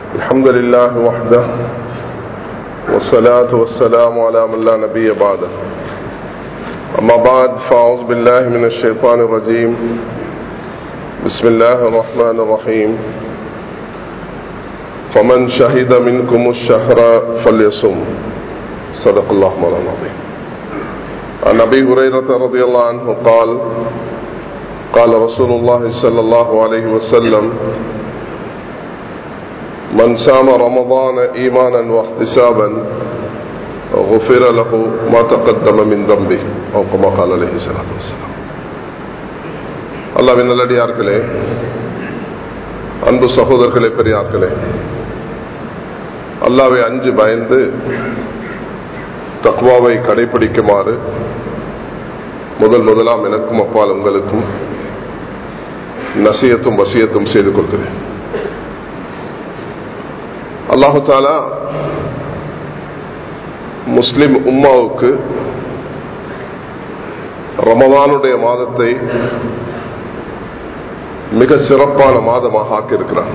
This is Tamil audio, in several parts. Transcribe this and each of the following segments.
الحمد لله وحده والصلاة والسلام على من لا نبي بعده أما بعد فأعوذ بالله من الشيطان الرجيم بسم الله الرحمن الرحيم فمن شهد منكم الشهر فليصم صدق الله مولانا العظيم عن ابي هريره رضي الله عنه قال قال رسول الله صلى الله عليه وسلم من سام رمضان ايمانا واحتسابا غفر له ما تقدم من ذنبه او كما قال عليه الصلاه والسلام அல்லாவின் நல்லடியார்களே அன்பு சகோதரர்களே பெரியார்களே அல்லாவை அஞ்சு பயந்து தக்வாவை கடைபிடிக்குமாறு முதல் முதலாம் எனக்கும் அப்பால் உங்களுக்கும் நசியத்தும் வசியத்தும் செய்து கொள்கிறேன் அல்லாஹு தாலா முஸ்லிம் உம்மாவுக்கு ரமதானுடைய மாதத்தை மிக சிறப்பான மாதமாக ஆக்கியிருக்கிறார்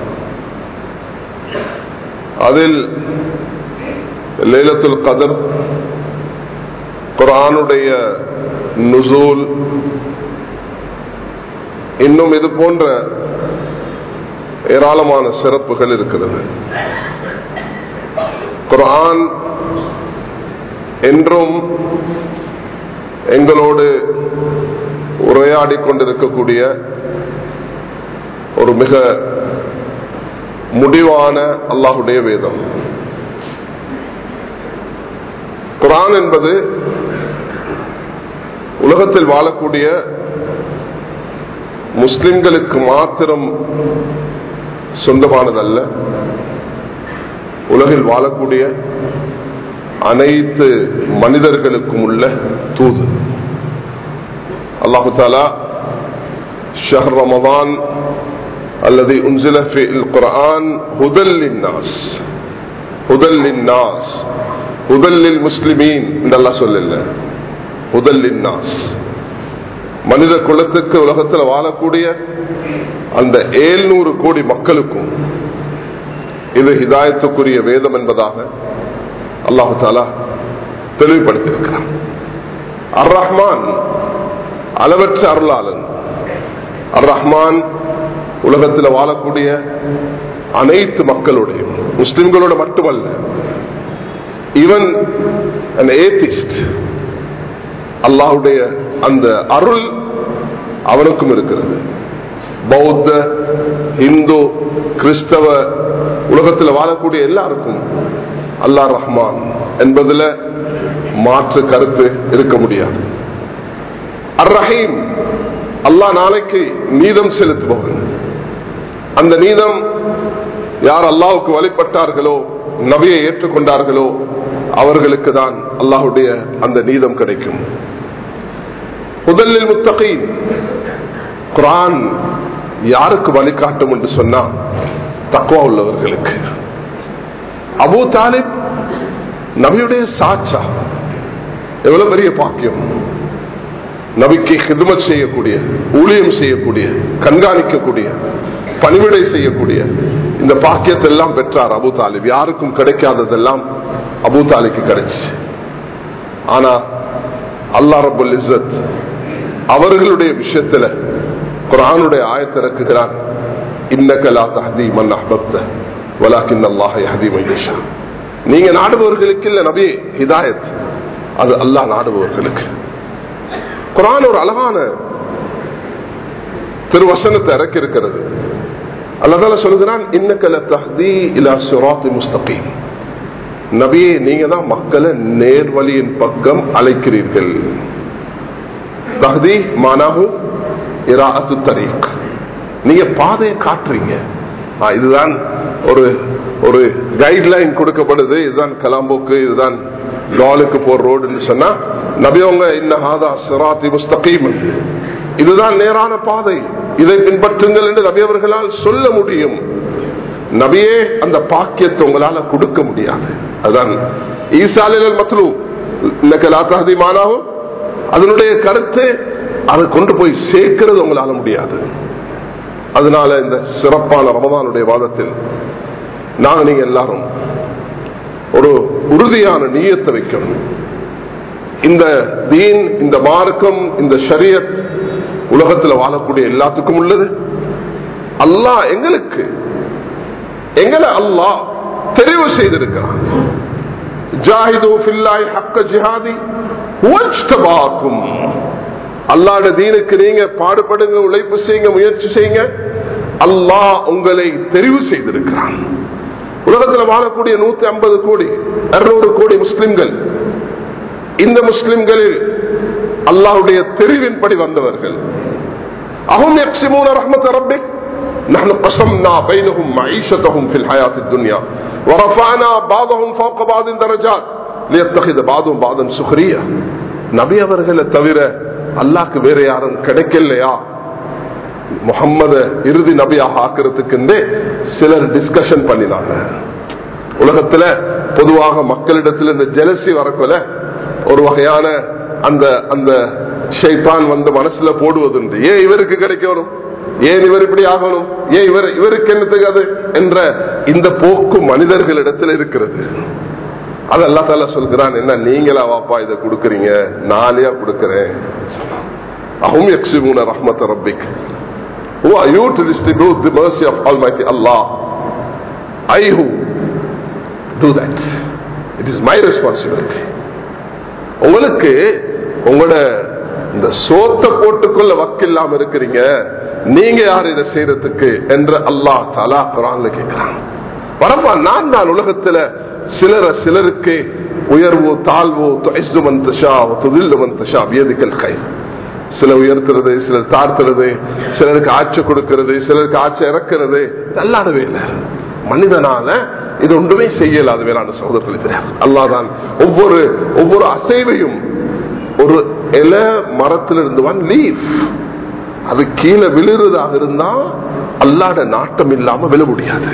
அதில் லேலத்துல் கதர் குரானுடைய நுசூல் இன்னும் இது போன்ற ஏராளமான சிறப்புகள் இருக்கிறது குரான் என்றும் எங்களோடு உரையாடி கொண்டிருக்கக்கூடிய ஒரு மிக முடிவான அல்லாஹுடைய வேதம் குரான் என்பது உலகத்தில் வாழக்கூடிய முஸ்லிம்களுக்கு மாத்திரம் சொந்தமானதல்ல உலகில் வாழக்கூடிய அனைத்து மனிதர்களுக்கும் உள்ள தூது அல்லாஹு தாலா ஷஹர் ரமதான் அல்லது உன்சில குரான் ஹுதல் நாஸ் ஹுதல் நாஸ் ஹுதல்லில் முஸ்லிமீன் என்றெல்லாம் சொல்லல ஹுதல்லின் நாஸ் மனித குலத்துக்கு உலகத்தில் வாழக்கூடிய அந்த ஏழ்நூறு கோடி மக்களுக்கும் இது ஹிதாயத்துக்குரிய வேதம் என்பதாக அல்லாஹு தாலா தெளிவுபடுத்தியிருக்கிறார் அர் ரஹ்மான் அளவற்ற அருளாளன் அர் ரஹ்மான் உலகத்தில் வாழக்கூடிய அனைத்து மக்களுடைய முஸ்லிம்களோட மட்டுமல்ல ஈவன் அன் ஏத்திஸ்ட் அல்லாஹுடைய அந்த அருள் அவனுக்கும் இருக்கிறது பௌத்த இந்து கிறிஸ்தவ உலகத்தில் வாழக்கூடிய எல்லாருக்கும் அல்லாஹ் ரஹ்மான் என்பதுல மாற்று கருத்து இருக்க முடியாது அர் ரஹீம் அல்லாஹ் நாளைக்கு நீதம் செலுத்துபவன் அந்த நீதம் யார் அல்லாவுக்கு வழிபட்டார்களோ நபியை ஏற்றுக்கொண்டார்களோ அவர்களுக்கு தான் அல்லாஹுடைய அந்த நீதம் கிடைக்கும் முதலில் முத்தகீன் குரான் யாருக்கு வழிகாட்டும் என்று சொன்னா தக்குவா உள்ளவர்களுக்கு அபு தாலிப் நபியுடைய சாட்சா எவ்வளவு பெரிய பாக்கியம் நபிக்கு ஹிதுமத் செய்யக்கூடிய ஊழியம் செய்யக்கூடிய கண்காணிக்கக்கூடிய பணிவிடை செய்யக்கூடிய இந்த பாக்கியத்தை எல்லாம் பெற்றார் அபு தாலிப் யாருக்கும் கிடைக்காததெல்லாம் அபு தாலிக்கு கிடைச்சு ஆனா அல்லா ரபுல் இசத் அவர்களுடைய விஷயத்துல குரானுடைய ஆயத்திறக்குகிறான் இன்னக்கலா தஹதி மன் அஹபப்த வலாக்கின் அல்லாஹ் ஹதி மைஷா நீங்க நாடுபவர்களுக்கு இல்ல நபி ஹிதாயத் அது அல்லாஹ் நாடுபவர்களுக்கு குரான் ஒரு அழகான திருவசனத்தை இறக்கி இருக்கிறது அல்லதால சொல்கிறான் இன்னக்கல தஹதி இலா சுராத்தி முஸ்தகீம் நபியே நீங்க தான் மக்களை நேர்வழியின் பக்கம் அழைக்கிறீர்கள் தஹதி மானாகும் இராத்து தரீக் நீங்க பாதையை காட்டுறீங்க இதுதான் ஒரு ஒரு கைட்லைன் கொடுக்கப்படுது இதுதான் கலாம்போக்கு இதுதான் காலுக்கு போற ரோடுன்னு சொன்னா நபியவங்க இன்னஹாதா சிராத்தி முஸ்தகீம் இதுதான் நேரான பாதை இதை பின்பற்றுங்கள் என்று நபியவர்களால் சொல்ல முடியும் நபியே அந்த பாக்கியத்தை உங்களால கொடுக்க முடியாது அதான் ஈசாலில் மத்லூ இன்னக்கு லாத்தாதி மானாகும் அதனுடைய கருத்து அதை கொண்டு போய் சேர்க்கிறது உங்களால முடியாது அதனால இந்த சிறப்பான ரமதானுடைய வாதத்தில் நாங்க நீங்க எல்லாரும் ஒரு உறுதியான நீயத்தை வைக்கணும் இந்த தீன் இந்த மார்க்கம் இந்த ஷரியத் உலகத்தில் வாழக்கூடிய எல்லாத்துக்கும் உள்ளது அல்லாஹ் எங்களுக்கு எங்களை அல்லாஹ் தெரிவு செய்திருக்கிறான் ஜாஹிது ஃபில்லாய் ஹக்க ஜிஹாதி வஜ்தபாக்கும் அல்லாஹ்வுடைய தீனுக்கு நீங்க பாடுபடுங்க உழைப்பு செய்யுங்க முயற்சி செய்யுங்க அல்லாஹ் உங்களை தெரிவு செய்திருக்கிறான் உலகத்தில் வாழக்கூடிய நூத்தி ஐம்பது கோடி இருநூறு கோடி முஸ்லிம்கள் இந்த முஸ்லிம்களில் அல்லாஹ்வுடைய தெரிவின்படி வந்தவர்கள் அஹும் யக்ஸிமூன ரஹ்மத் ரப்பிக் نحن قسمنا بينهم معيشتهم في الحياة الدنيا ورفعنا بعضهم فوق بعض درجات ليتخذ بعضهم بعضا سخرية நபி அவர்களை தவிர அல்லாஹ்க்கு வேற யாரும் கிடைக்கலையா முகம்மத இறுதி நபியாக ஆக்கிறதுக்கு சிலர் டிஸ்கஷன் பண்ணினாங்க உலகத்துல பொதுவாக மக்களிடத்தில் இந்த ஜெலசி வரக்குல ஒரு வகையான அந்த அந்த ஷைத்தான் வந்து மனசுல போடுவதுண்டு ஏன் இவருக்கு கிடைக்கணும் ஏன் இவர் இப்படி ஆகணும் ஏன் இவர் இவருக்கு என்னத்துக்கு அது என்ற இந்த போக்கு மனிதர்களிடத்தில் இருக்கிறது அது அல்லா தால சொல்கிறான் என்ன நீங்களா வாப்பா இதை கொடுக்கறீங்க நாளையா கொடுக்கறேன் அஹும் யக்ஸிமூன ரஹ்மத் ரப்பிக் Who are you to distribute the mercy of Almighty Allah? I who do that. It is my responsibility. உங்களுக்கு உங்களோட இந்த சோத்தை போட்டுக்கொள்ள வக்கில்லாம இருக்கிறீங்க நீங்க யார் இதை செய்யறதுக்கு என்று அல்லாஹ் தலா குரான்ல கேட்கிறான் பரப்பா நான் தான் உலகத்துல சிலர சிலருக்கு உயர்வோ தாழ்வோ துயசு மந்தஷா துதில்லு மந்தஷா வியதிக்கல் கை சில உயர்த்துறது சிலர் தாழ்த்துறது சிலருக்கு ஆட்சி கொடுக்கிறது சிலருக்கு ஆட்சி இறக்கிறது அல்லாடவே இல்லை மனிதனால இது ஒன்றுமே செய்யலாது வேளாண் சகோதரர்கள் அல்லாதான் ஒவ்வொரு ஒவ்வொரு அசைவையும் ஒரு இல மரத்திலிருந்து ஒன் லீஃப் அது கீழே விழுறதாக இருந்தா அல்லாட நாட்டம் இல்லாம விழ முடியாது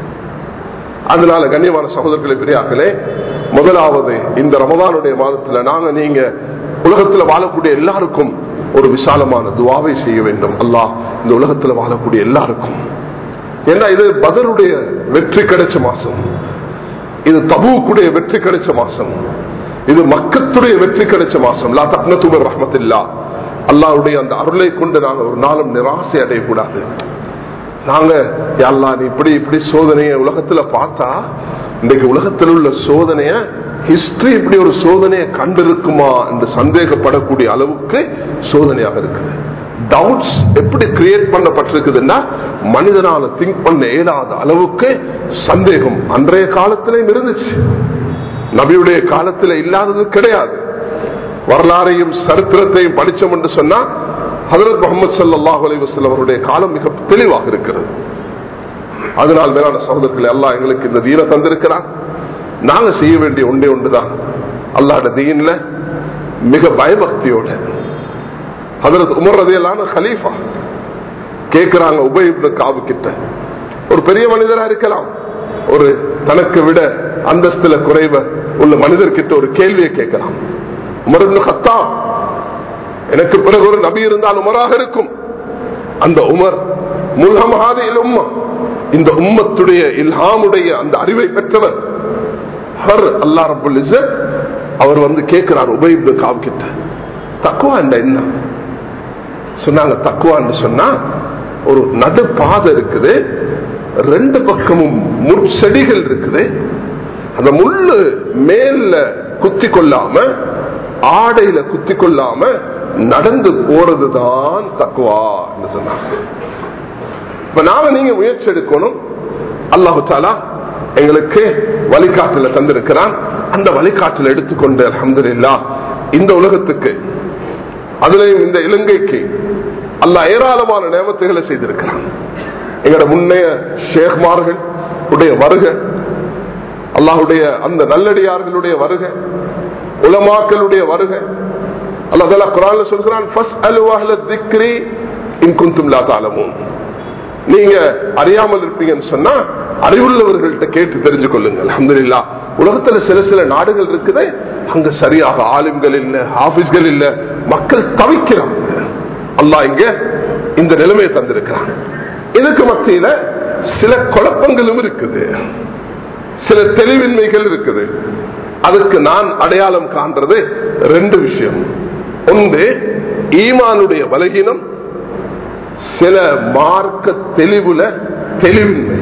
அதனால கண்ணியமான சகோதரர்களை பெரியாக்களே முதலாவது இந்த ரமதானுடைய மாதத்துல நாங்க நீங்க உலகத்துல வாழக்கூடிய எல்லாருக்கும் ஒரு விசாலமான துவாவை செய்ய வேண்டும் அல்லாஹ் இந்த உலகத்துல வாழக்கூடிய எல்லாருக்கும் ஏன்னா இது பதருடைய வெற்றி கிடைச்ச மாசம் இது தபுக்குடைய வெற்றி கிடைச்ச மாசம் இது மக்கத்துடைய வெற்றி கிடைச்ச மாசம் லா தக்னத்துபர் ரஹமத்தில்லா அல்லாவுடைய அந்த அருளை கொண்டு நாங்க ஒரு நாளும் நிராசை அடையக்கூடாது நாங்க அல்லா நீ இப்படி இப்படி சோதனைய உலகத்துல பார்த்தா இன்றைக்கு உலகத்தில் உள்ள சோதனைய ஹிஸ்டரி இப்படி ஒரு சோதனையை கண்டிருக்குமா என்று சந்தேகப்படக்கூடிய அளவுக்கு சோதனையாக இருக்குது டவுட்ஸ் எப்படி கிரியேட் பண்ணப்பட்டிருக்குதுன்னா மனிதனால திங்க் பண்ண இயலாத அளவுக்கு சந்தேகம் அன்றைய காலத்திலையும் இருந்துச்சு நபியுடைய காலத்தில் இல்லாதது கிடையாது வரலாறையும் சரித்திரத்தையும் படிச்சோம் என்று சொன்னா ஹதரத் முகமது சல்லாஹ் அலைவசல் அவருடைய காலம் மிக தெளிவாக இருக்கிறது அதனால் மேலான சகோதரர்களை எல்லாம் எங்களுக்கு இந்த தீன தந்திருக்கிறான் நாங்க செய்ய வேண்டிய ஒன்றே ஒன்றுதான் அல்லாட தீன்ல மிக பயபக்தியோட ஹதரத் உமர் ரதையிலான ஹலீஃபா கேட்கிறாங்க உபயிப்னு காவு கிட்ட ஒரு பெரிய மனிதரா இருக்கலாம் ஒரு தனக்கு விட அந்தஸ்துல குறைவ உள்ள மனிதர்கிட்ட ஒரு கேள்வியை கேட்கலாம் உமர் ஹத்தா எனக்கு பிறகு ஒரு நபி இருந்தால் உமராக இருக்கும் அந்த உமர் முல்ஹமஹாதில் உம்மா இந்த உம்மத்துடைய இல்ஹாமுடைய அந்த அறிவை பெற்றவர் ஹர் அல்லா ரபுல் அவர் வந்து கேட்கிறார் உபயிப்னு காவு கிட்ட தக்குவா என்ன சொன்னாங்க தக்குவான்னு சொன்னா ஒரு நடு பாதை இருக்குது ரெண்டு பக்கமும் முற்செடிகள் இருக்குது அந்த முள்ளு மேல குத்தி கொள்ளாம ஆடையில குத்தி கொள்ளாம நடந்து போறதுதான் தக்குவா சொன்னாங்க இப்ப நாம நீங்க முயற்சி எடுக்கணும் அல்லாஹு தாலா எங்களுக்கு வழிகாட்டுல தந்திருக்கிறான் அந்த வழிகாட்டுல எடுத்துக்கொண்டு அலமதுல்லா இந்த உலகத்துக்கு அதுலயும் இந்த இலங்கைக்கு அல்ல ஏராளமான நியமத்துகளை செய்திருக்கிறான் எங்களோட முன்னைய ஷேக்மார்கள் உடைய வருக அல்லாஹுடைய அந்த நல்லடியார்களுடைய வருக உலமாக்களுடைய வருக அல்லா குரான் சொல்கிறான் நீங்க அறியாமல் இருப்பீங்கன்னு சொன்னா அறிவுள்ளவர்கள்ட்ட கேட்டு தெரிஞ்சு கொள்ளுங்கள் அஹமதுல்லா உலகத்துல சில சில நாடுகள் இருக்குது அங்க சரியாக ஆலிம்கள் இல்ல ஆபீஸ்கள் இல்ல மக்கள் தவிக்கிறாங்க அல்லா இங்க இந்த நிலைமையை தந்திருக்கிறான் இதுக்கு மத்தியில சில குழப்பங்களும் இருக்குது சில தெளிவின்மைகள் இருக்குது அதுக்கு நான் அடையாளம் காண்றது ரெண்டு விஷயம் ஒன்று ஈமானுடைய பலகீனம் சில மார்க்க தெளிவுல தெளிவின்மை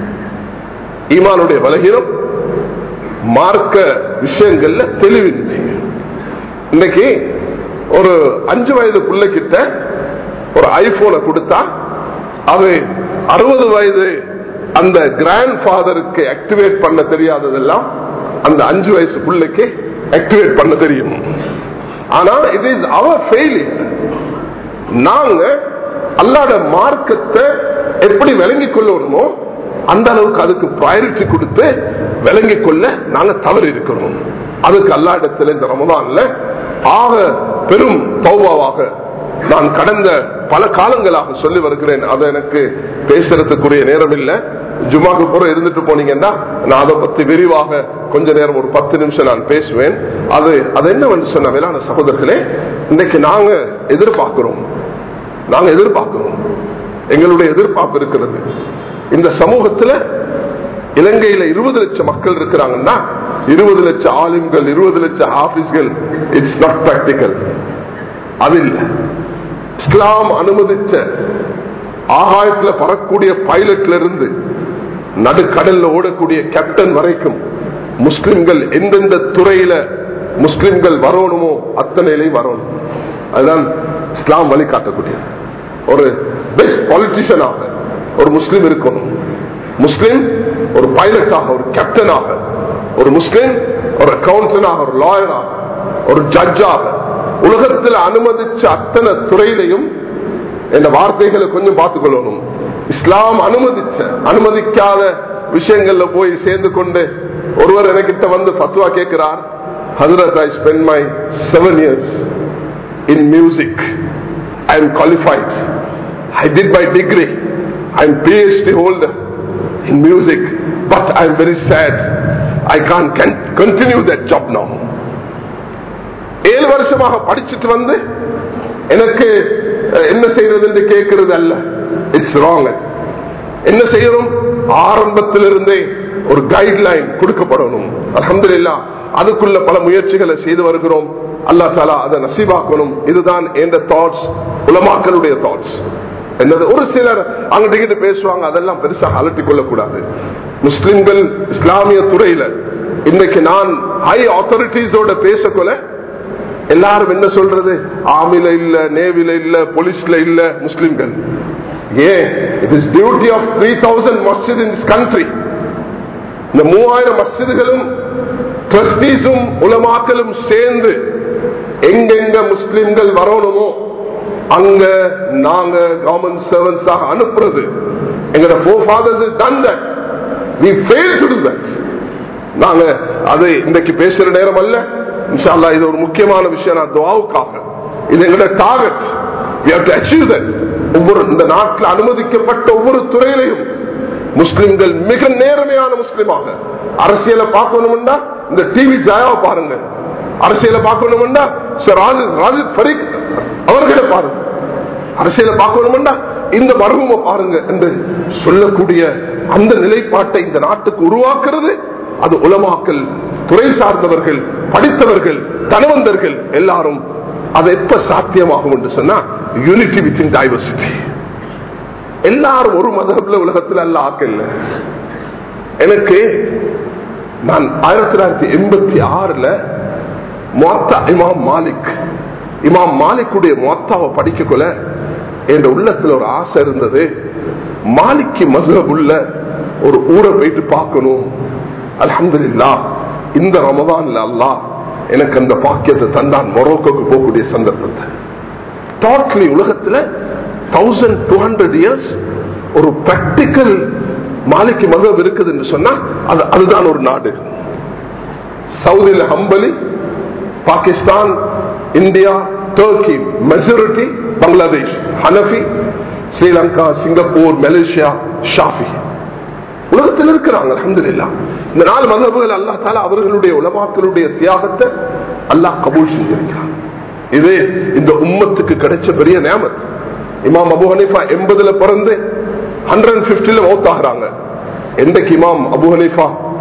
ஈமானுடைய பலகீனம் மார்க்க விஷயங்கள்ல தெளிவின்மை இன்னைக்கு ஒரு அஞ்சு வயது பிள்ளைகிட்ட ஒரு ஐபோனை கொடுத்தா அது அறுபது வயது அந்த கிராண்ட் ஃபாதருக்கு ஆக்டிவேட் பண்ண தெரியாததெல்லாம் அந்த அஞ்சு வயசு பிள்ளைக்கு ஆக்டிவேட் பண்ண தெரியும் ஆனா இட் இஸ் அவர் ஃபெயிலியர் நாங்க அல்லாட மார்க்கத்தை எப்படி விளங்கிக் கொள்ளணுமோ அந்த அளவுக்கு அதுக்கு ப்ரையாரிட்டி கொடுத்து விளங்கிக் கொள்ள நாங்க தவறு இருக்கிறோம் அதுக்கு அல்லா இடத்துல இந்த ரமதான்ல ஆக பெரும் தௌபாவாக நான் கடந்த பல காலங்களாக சொல்லி வருகிறேன் அது எனக்கு பேசுறதுக்குரிய நேரம் இல்ல ஜுமாக்கு பூரா இருந்துட்டு போனீங்கன்னா நான் அதை பத்தி விரிவாக கொஞ்ச நேரம் ஒரு பத்து நிமிஷம் நான் பேசுவேன் அது அது என்னவென்று சொன்ன வேளாண் சகோதரர்களே இன்னைக்கு நாங்க எதிர்பார்க்கிறோம் நாங்க எதிர்பார்க்கிறோம் எங்களுடைய எதிர்பார்ப்பு இருக்கிறது இந்த சமூகத்துல இலங்கையில இருபது லட்சம் மக்கள் இருக்கிறாங்கன்னா இருபது லட்சம் ஆலிம்கள் இருபது லட்சம் ஆபீஸ்கள் இட்ஸ் நாட் பிராக்டிக்கல் அது இல்லை இஸ்லாம் அனுமதிச்ச ஆகாயத்துல பறக்கூடிய பைலட்ல இருந்து நடுக்கடல்ல ஓடக்கூடிய கேப்டன் வரைக்கும் முஸ்லிம்கள் எந்தெந்த துறையில முஸ்லிம்கள் வரணுமோ அத்தனையிலையும் வரணும் அதுதான் இஸ்லாம் வழிகாட்டக்கூடியது ஒரு பெஸ்ட் பாலிட்டிஷியனாக ஒரு முஸ்லிம் இருக்கணும் முஸ்லிம் ஒரு பைலட்டாக ஒரு கேப்டனாக ஒரு முஸ்லிம் ஒரு அக்கௌண்டனாக ஒரு லாயராக ஒரு ஜட்ஜாக உலகத்தில் அனுமதிச்ச அத்தனை துறையிலையும் இந்த வார்த்தைகளை கொஞ்சம் பார்த்துக் கொள்ளணும் இஸ்லாம் அனுமதிச்ச அனுமதிக்காத விஷயங்கள்ல போய் சேர்ந்து கொண்டு ஒருவர் எனக்கிட்ட வந்து பத்துவா கேட்கிறார் ஹசரத் I spend my seven years in music I am qualified I did my degree I am PhD holder in music but I am very sad I can continue that job no ஏழு வருஷமாக படிச்சுட்டு வந்து எனக்கு என்ன செய்யறது என்று கேட்கிறது அல்ல இட்ஸ் ராங் என்ன செய்யணும் ஆரம்பத்திலிருந்தே ஒரு கைட்லைன் கொடுக்கப்படணும் அலமதுல்லா அதுக்குள்ள பல முயற்சிகளை செய்து வருகிறோம் அல்லா தாலா அதை நசீபாக்கணும் இதுதான் எந்த தாட்ஸ் உலமாக்களுடைய தாட்ஸ் என்னது ஒரு சிலர் அங்கிட்ட பேசுவாங்க அதெல்லாம் பெருசாக அலட்டிக் கொள்ளக்கூடாது முஸ்லிம்கள் இஸ்லாமிய துறையில இன்னைக்கு நான் ஹை ஆத்தாரிட்டிஸோட பேசக்கொள்ள எல்லாரும் என்ன சொல்றது ஆமில இல்ல நேவில இல்ல போலீஸ்ல இல்ல முஸ்லிம்கள் ஏன் it is duty of three thousand மஸ்ஜித் இன் திஸ் கண்ட்ரி இந்த மூவாயிரம் மஸ்ஜிதுகளும் ட்ரஸ்டீஸும் உலமாக்களும் சேர்ந்து எங்கெங்க முஸ்லிம்கள் வரணுமோ அங்க நாங்க கவர்மெண்ட் சர்வன்ஸாக அனுப்புறது எங்களோட forefathers done that we fail to do that நாங்க அதை இன்றைக்கு பேசுற நேரம் அல்ல இன்ஷால்லா இது ஒரு முக்கியமான விஷயம் நான் துவாவுக்காக இது எங்களோட target we have to achieve that ஒவ்வொரு இந்த நாட்டில் அனுமதிக்கப்பட்ட ஒவ்வொரு துறையிலையும் முஸ்லிம்கள் மிக நேர்மையான முஸ்லிமாக அரசியலை பார்க்கணும்னா இந்த டிவி ஜாயாவை பாருங்க அரசியலை பார்க்கணும்னா ராஜித் ஃபரீக் அவர்களை பாருங்க அரசியலை பார்க்கணும்னா இந்த மர்மத்தை பாருங்க என்று சொல்லக்கூடிய அந்த நிலைப்பாட்டை இந்த நாட்டுக்கு உருவாக்குறது அது உலமாக்கல் துறை சார்ந்தவர்கள் படித்தவர்கள் தனவந்தர்கள் எல்லாரும் அது எப்ப சாத்தியமாகும் என்று சொன்னா யூனிட்டி வித்தின் டைவர்சிட்டி எல்லாரும் ஒரு மதத்துல உலகத்தில் அல்ல ஆக்கல்ல எனக்கு நான் ஆயிரத்தி தொள்ளாயிரத்தி எண்பத்தி ஆறுல மொத்தா இமாம் மாலிக் இமாம் மாலிக்குடைய மொத்தாவை படிக்கக்குள்ள என் உள்ளத்துல ஒரு ஆசை இருந்தது மாலிக்கு மசஹப் உள்ள ஒரு ஊரை போயிட்டு பார்க்கணும் அலமதுல்லா இந்த ரமதான்ல அல்லா எனக்கு அந்த பாக்கியத்தை தந்தான் மொரோக்கோக்கு போகக்கூடிய சந்தர்ப்பத்தை டோட்டலி உலகத்துல தௌசண்ட் டூ ஹண்ட்ரட் இயர்ஸ் ஒரு பிராக்டிக்கல் மாலிக்கு மதம் இருக்குது என்று சொன்னா அது அதுதான் ஒரு நாடு சவுதியில் ஹம்பலி Pakistan India Turkey majority Bangladesh ஹனஃபி ஸ்ரீலங்கா சிங்கப்பூர் மலேசியா ஷாஃபி உலகத்தில் இருக்கிறாங்க அலமதுல்லா இந்த நாலு மதபுகள் அல்லா தால அவர்களுடைய உலமாக்களுடைய தியாகத்தை அல்லாஹ் கபூல் செஞ்சிருக்கிறான் இது இந்த உம்மத்துக்கு கிடைச்ச பெரிய நேமத் இமாம் அபு ஹனீஃபா எண்பதுல பிறந்து ஹண்ட்ரட் பிப்டில மௌத்தாகிறாங்க என்றைக்கு இமாம் அபு ஹனீஃபா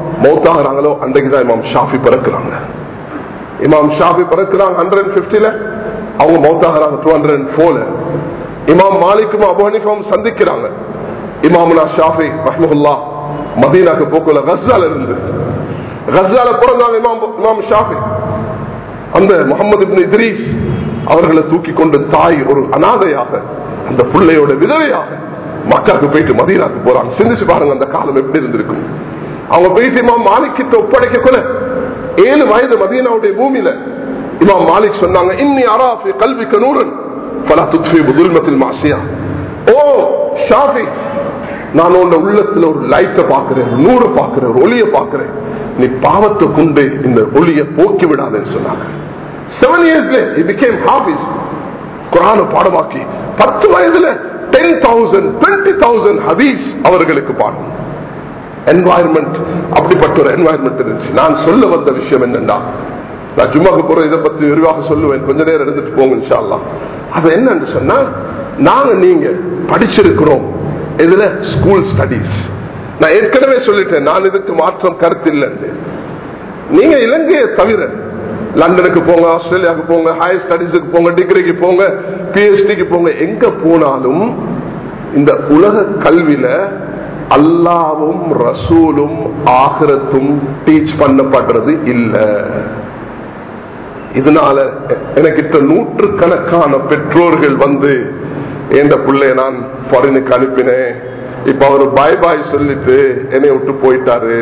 மௌத்தாகிறாங்களோ அன்றைக்கு தான் இமாம் ஷாஃபி பிறக்கிறாங்க இமாம் ஷாஃபி பிறக்கிறாங்க ஹண்ட்ரட் பிப்டில அவங்க மௌத்தாகிறாங்க டூ ஹண்ட்ரட் ஃபோர்ல இமாம் மாலிக்கும் அபு ஹனீஃபாவும் சந்திக்கிறாங்க இமாமுனா ஷாஃபி ரஹ்மஹுல்லா மதீனாக்கு போக்குல கஸ்ஸால இருந்து கஸ்ஸால பிறந்தாங்க இமாம் இமாம் ஷாஃபி அந்த முகமது இப்னு இத்ரீஸ் அவர்களை தூக்கி கொண்டு தாய் ஒரு அனாதையாக அந்த பிள்ளையோட விதவையாக மக்காவுக்கு போயிட்டு மதீனாக்கு போறாங்க சிந்திச்சு பாருங்க அந்த காலம் எப்படி இருந்திருக்கும் அவங்க போயிட்டு இமாம் மாலிக் கிட்ட ஒப்படைக்க கொள்ள ஏழு வயது மதீனாவுடைய பூமியில இமாம் மாலிக் சொன்னாங்க இன்னி அராஃபி கல்விக்கு நூறன் பல துத்ஃபி புதுல்மத்தில் மாசியா ஓ ஷாஃபி நான் உன்னோட உள்ளத்துல ஒரு லைட்டை பாக்குறேன் நூறு பாக்குறேன் ஒரு ஒளிய பாக்குறேன் நீ பாவத்தை கொண்டு இந்த ஒளிய போக்கி விடாதேன்னு சொன்னாங்க செவன் இயர்ஸ்ல இட் பிகேம் ஹாபிஸ் குரான பாடமாக்கி பத்து வயதுல டென் தௌசண்ட் டுவெண்ட்டி தௌசண்ட் ஹதீஸ் அவர்களுக்கு பாடம் என்வாயர்மெண்ட் அப்படிப்பட்ட ஒரு என்வாயர்மெண்ட் இருந்துச்சு நான் சொல்ல வந்த விஷயம் என்னன்னா நான் ஜும்மாக்கு போற இதை பத்தி விரிவாக சொல்லுவேன் கொஞ்ச நேரம் இருந்துட்டு போங்க இன்ஷால்லாம் அது என்னன்னு சொன்னா நாங்க நீங்க படிச்சிருக்கிறோம் இதுல ஸ்கூல் ஸ்டடிஸ் நான் ஏற்கனவே சொல்லிட்டேன் நான் இதுக்கு மாற்றம் கருத்து இல்லைன்னு நீங்க இலங்கையை தவிர லண்டனுக்கு போங்க ஆஸ்திரேலியாவுக்கு போங்க ஹையர் ஸ்டடிஸுக்கு போங்க டிகிரிக்கு போங்க பிஹெச்டிக்கு போங்க எங்க போனாலும் இந்த உலக கல்வியில அல்லாவும் ரசூலும் ஆகிரத்தும் டீச் பண்ணப்படுறது இல்லை இதனால எனக்கிட்ட நூற்று கணக்கான பெற்றோர்கள் வந்து எந்த பிள்ளைய நான் ஃபாரினுக்கு அனுப்பினேன் இப்ப அவரு பாய் பாய் சொல்லிட்டு என்னை விட்டு போயிட்டாரு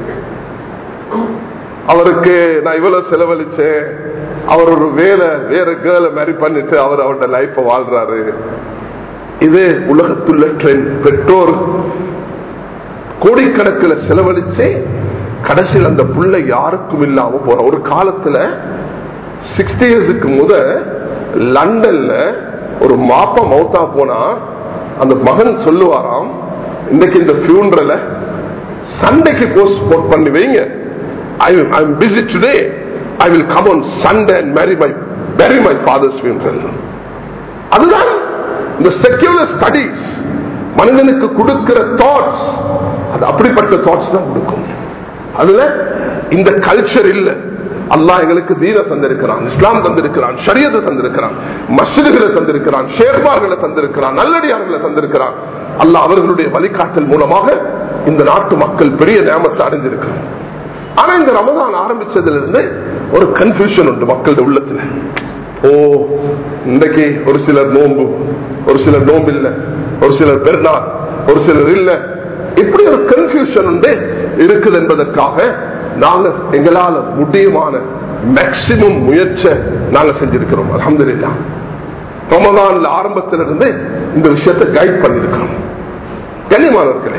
அவருக்கு நான் இவ்வளவு செலவழிச்சேன் அவர் ஒரு வேலை வேற கேர்ள மேரி பண்ணிட்டு அவர் அவரோட லைஃப வாழ்றாரு இது உலகத்துள்ள ட்ரெண்ட் பெற்றோர் கோடிக்கணக்கில் செலவழிச்சு கடைசியில் அந்த புள்ள யாருக்கும் இல்லாம போற ஒரு காலத்துல சிக்ஸ்டி இயர்ஸுக்கு முத லண்டன்ல ஒரு மாப்பா மௌத்தா போனா அந்த மகன் சொல்லுவாராம் இன்னைக்கு இந்த பியூன்ரல சண்டைக்கு போஸ்ட் போட் பண்ணி வைங்க I am busy today I will come on Sunday and marry my very my father's funeral அதுதான் இந்த செக்யூலர் ஸ்டடிஸ் மனிதனுக்கு கொடுக்கிற தாட்ஸ் அது அப்படிப்பட்ட தாட்ஸ் தான் கொடுக்கும் அதுல இந்த கல்ச்சர் இல்ல அல்லாஹ் எங்களுக்கு தீன தந்திருக்கிறான் இஸ்லாம் தந்திருக்கிறான் ஷரியத்தை தந்திருக்கிறான் மஸ்ஜிதுகளை தந்திருக்கிறான் ஷேர்பார்களை தந்திருக்கிறான் நல்லடியார்களை தந்திருக்கிறான் அல்லாஹ் அவர்களுடைய வழிகாட்டல் மூலமாக இந்த நாட்டு மக்கள் பெரிய நியமத்தை அடைஞ்சிருக்கிறார் ஆனா இந்த ரமதான் ஆரம்பிச்சதுல இருந்து ஒரு கன்ஃபியூஷன் உண்டு மக்களுடைய உள்ளத்துல ஓ இன்றைக்கு ஒரு சிலர் நோன்பு ஒரு சிலர் நோன்பு இல்ல ஒரு சிலர் பெருநாள் ஒரு சிலர் இல்ல இப்படி ஒரு கன்ஃபியூஷன் உண்டு இருக்குது என்பதற்காக நாங்க எங்களால முடியுமான மேக்சிமம் முயற்சி நாங்க செஞ்சிருக்கிறோம் அலமதுல்லா ரமதான்ல ஆரம்பத்திலிருந்து இந்த விஷயத்தை கைட் பண்ணிருக்கிறோம் கண்ணியமானவர்களே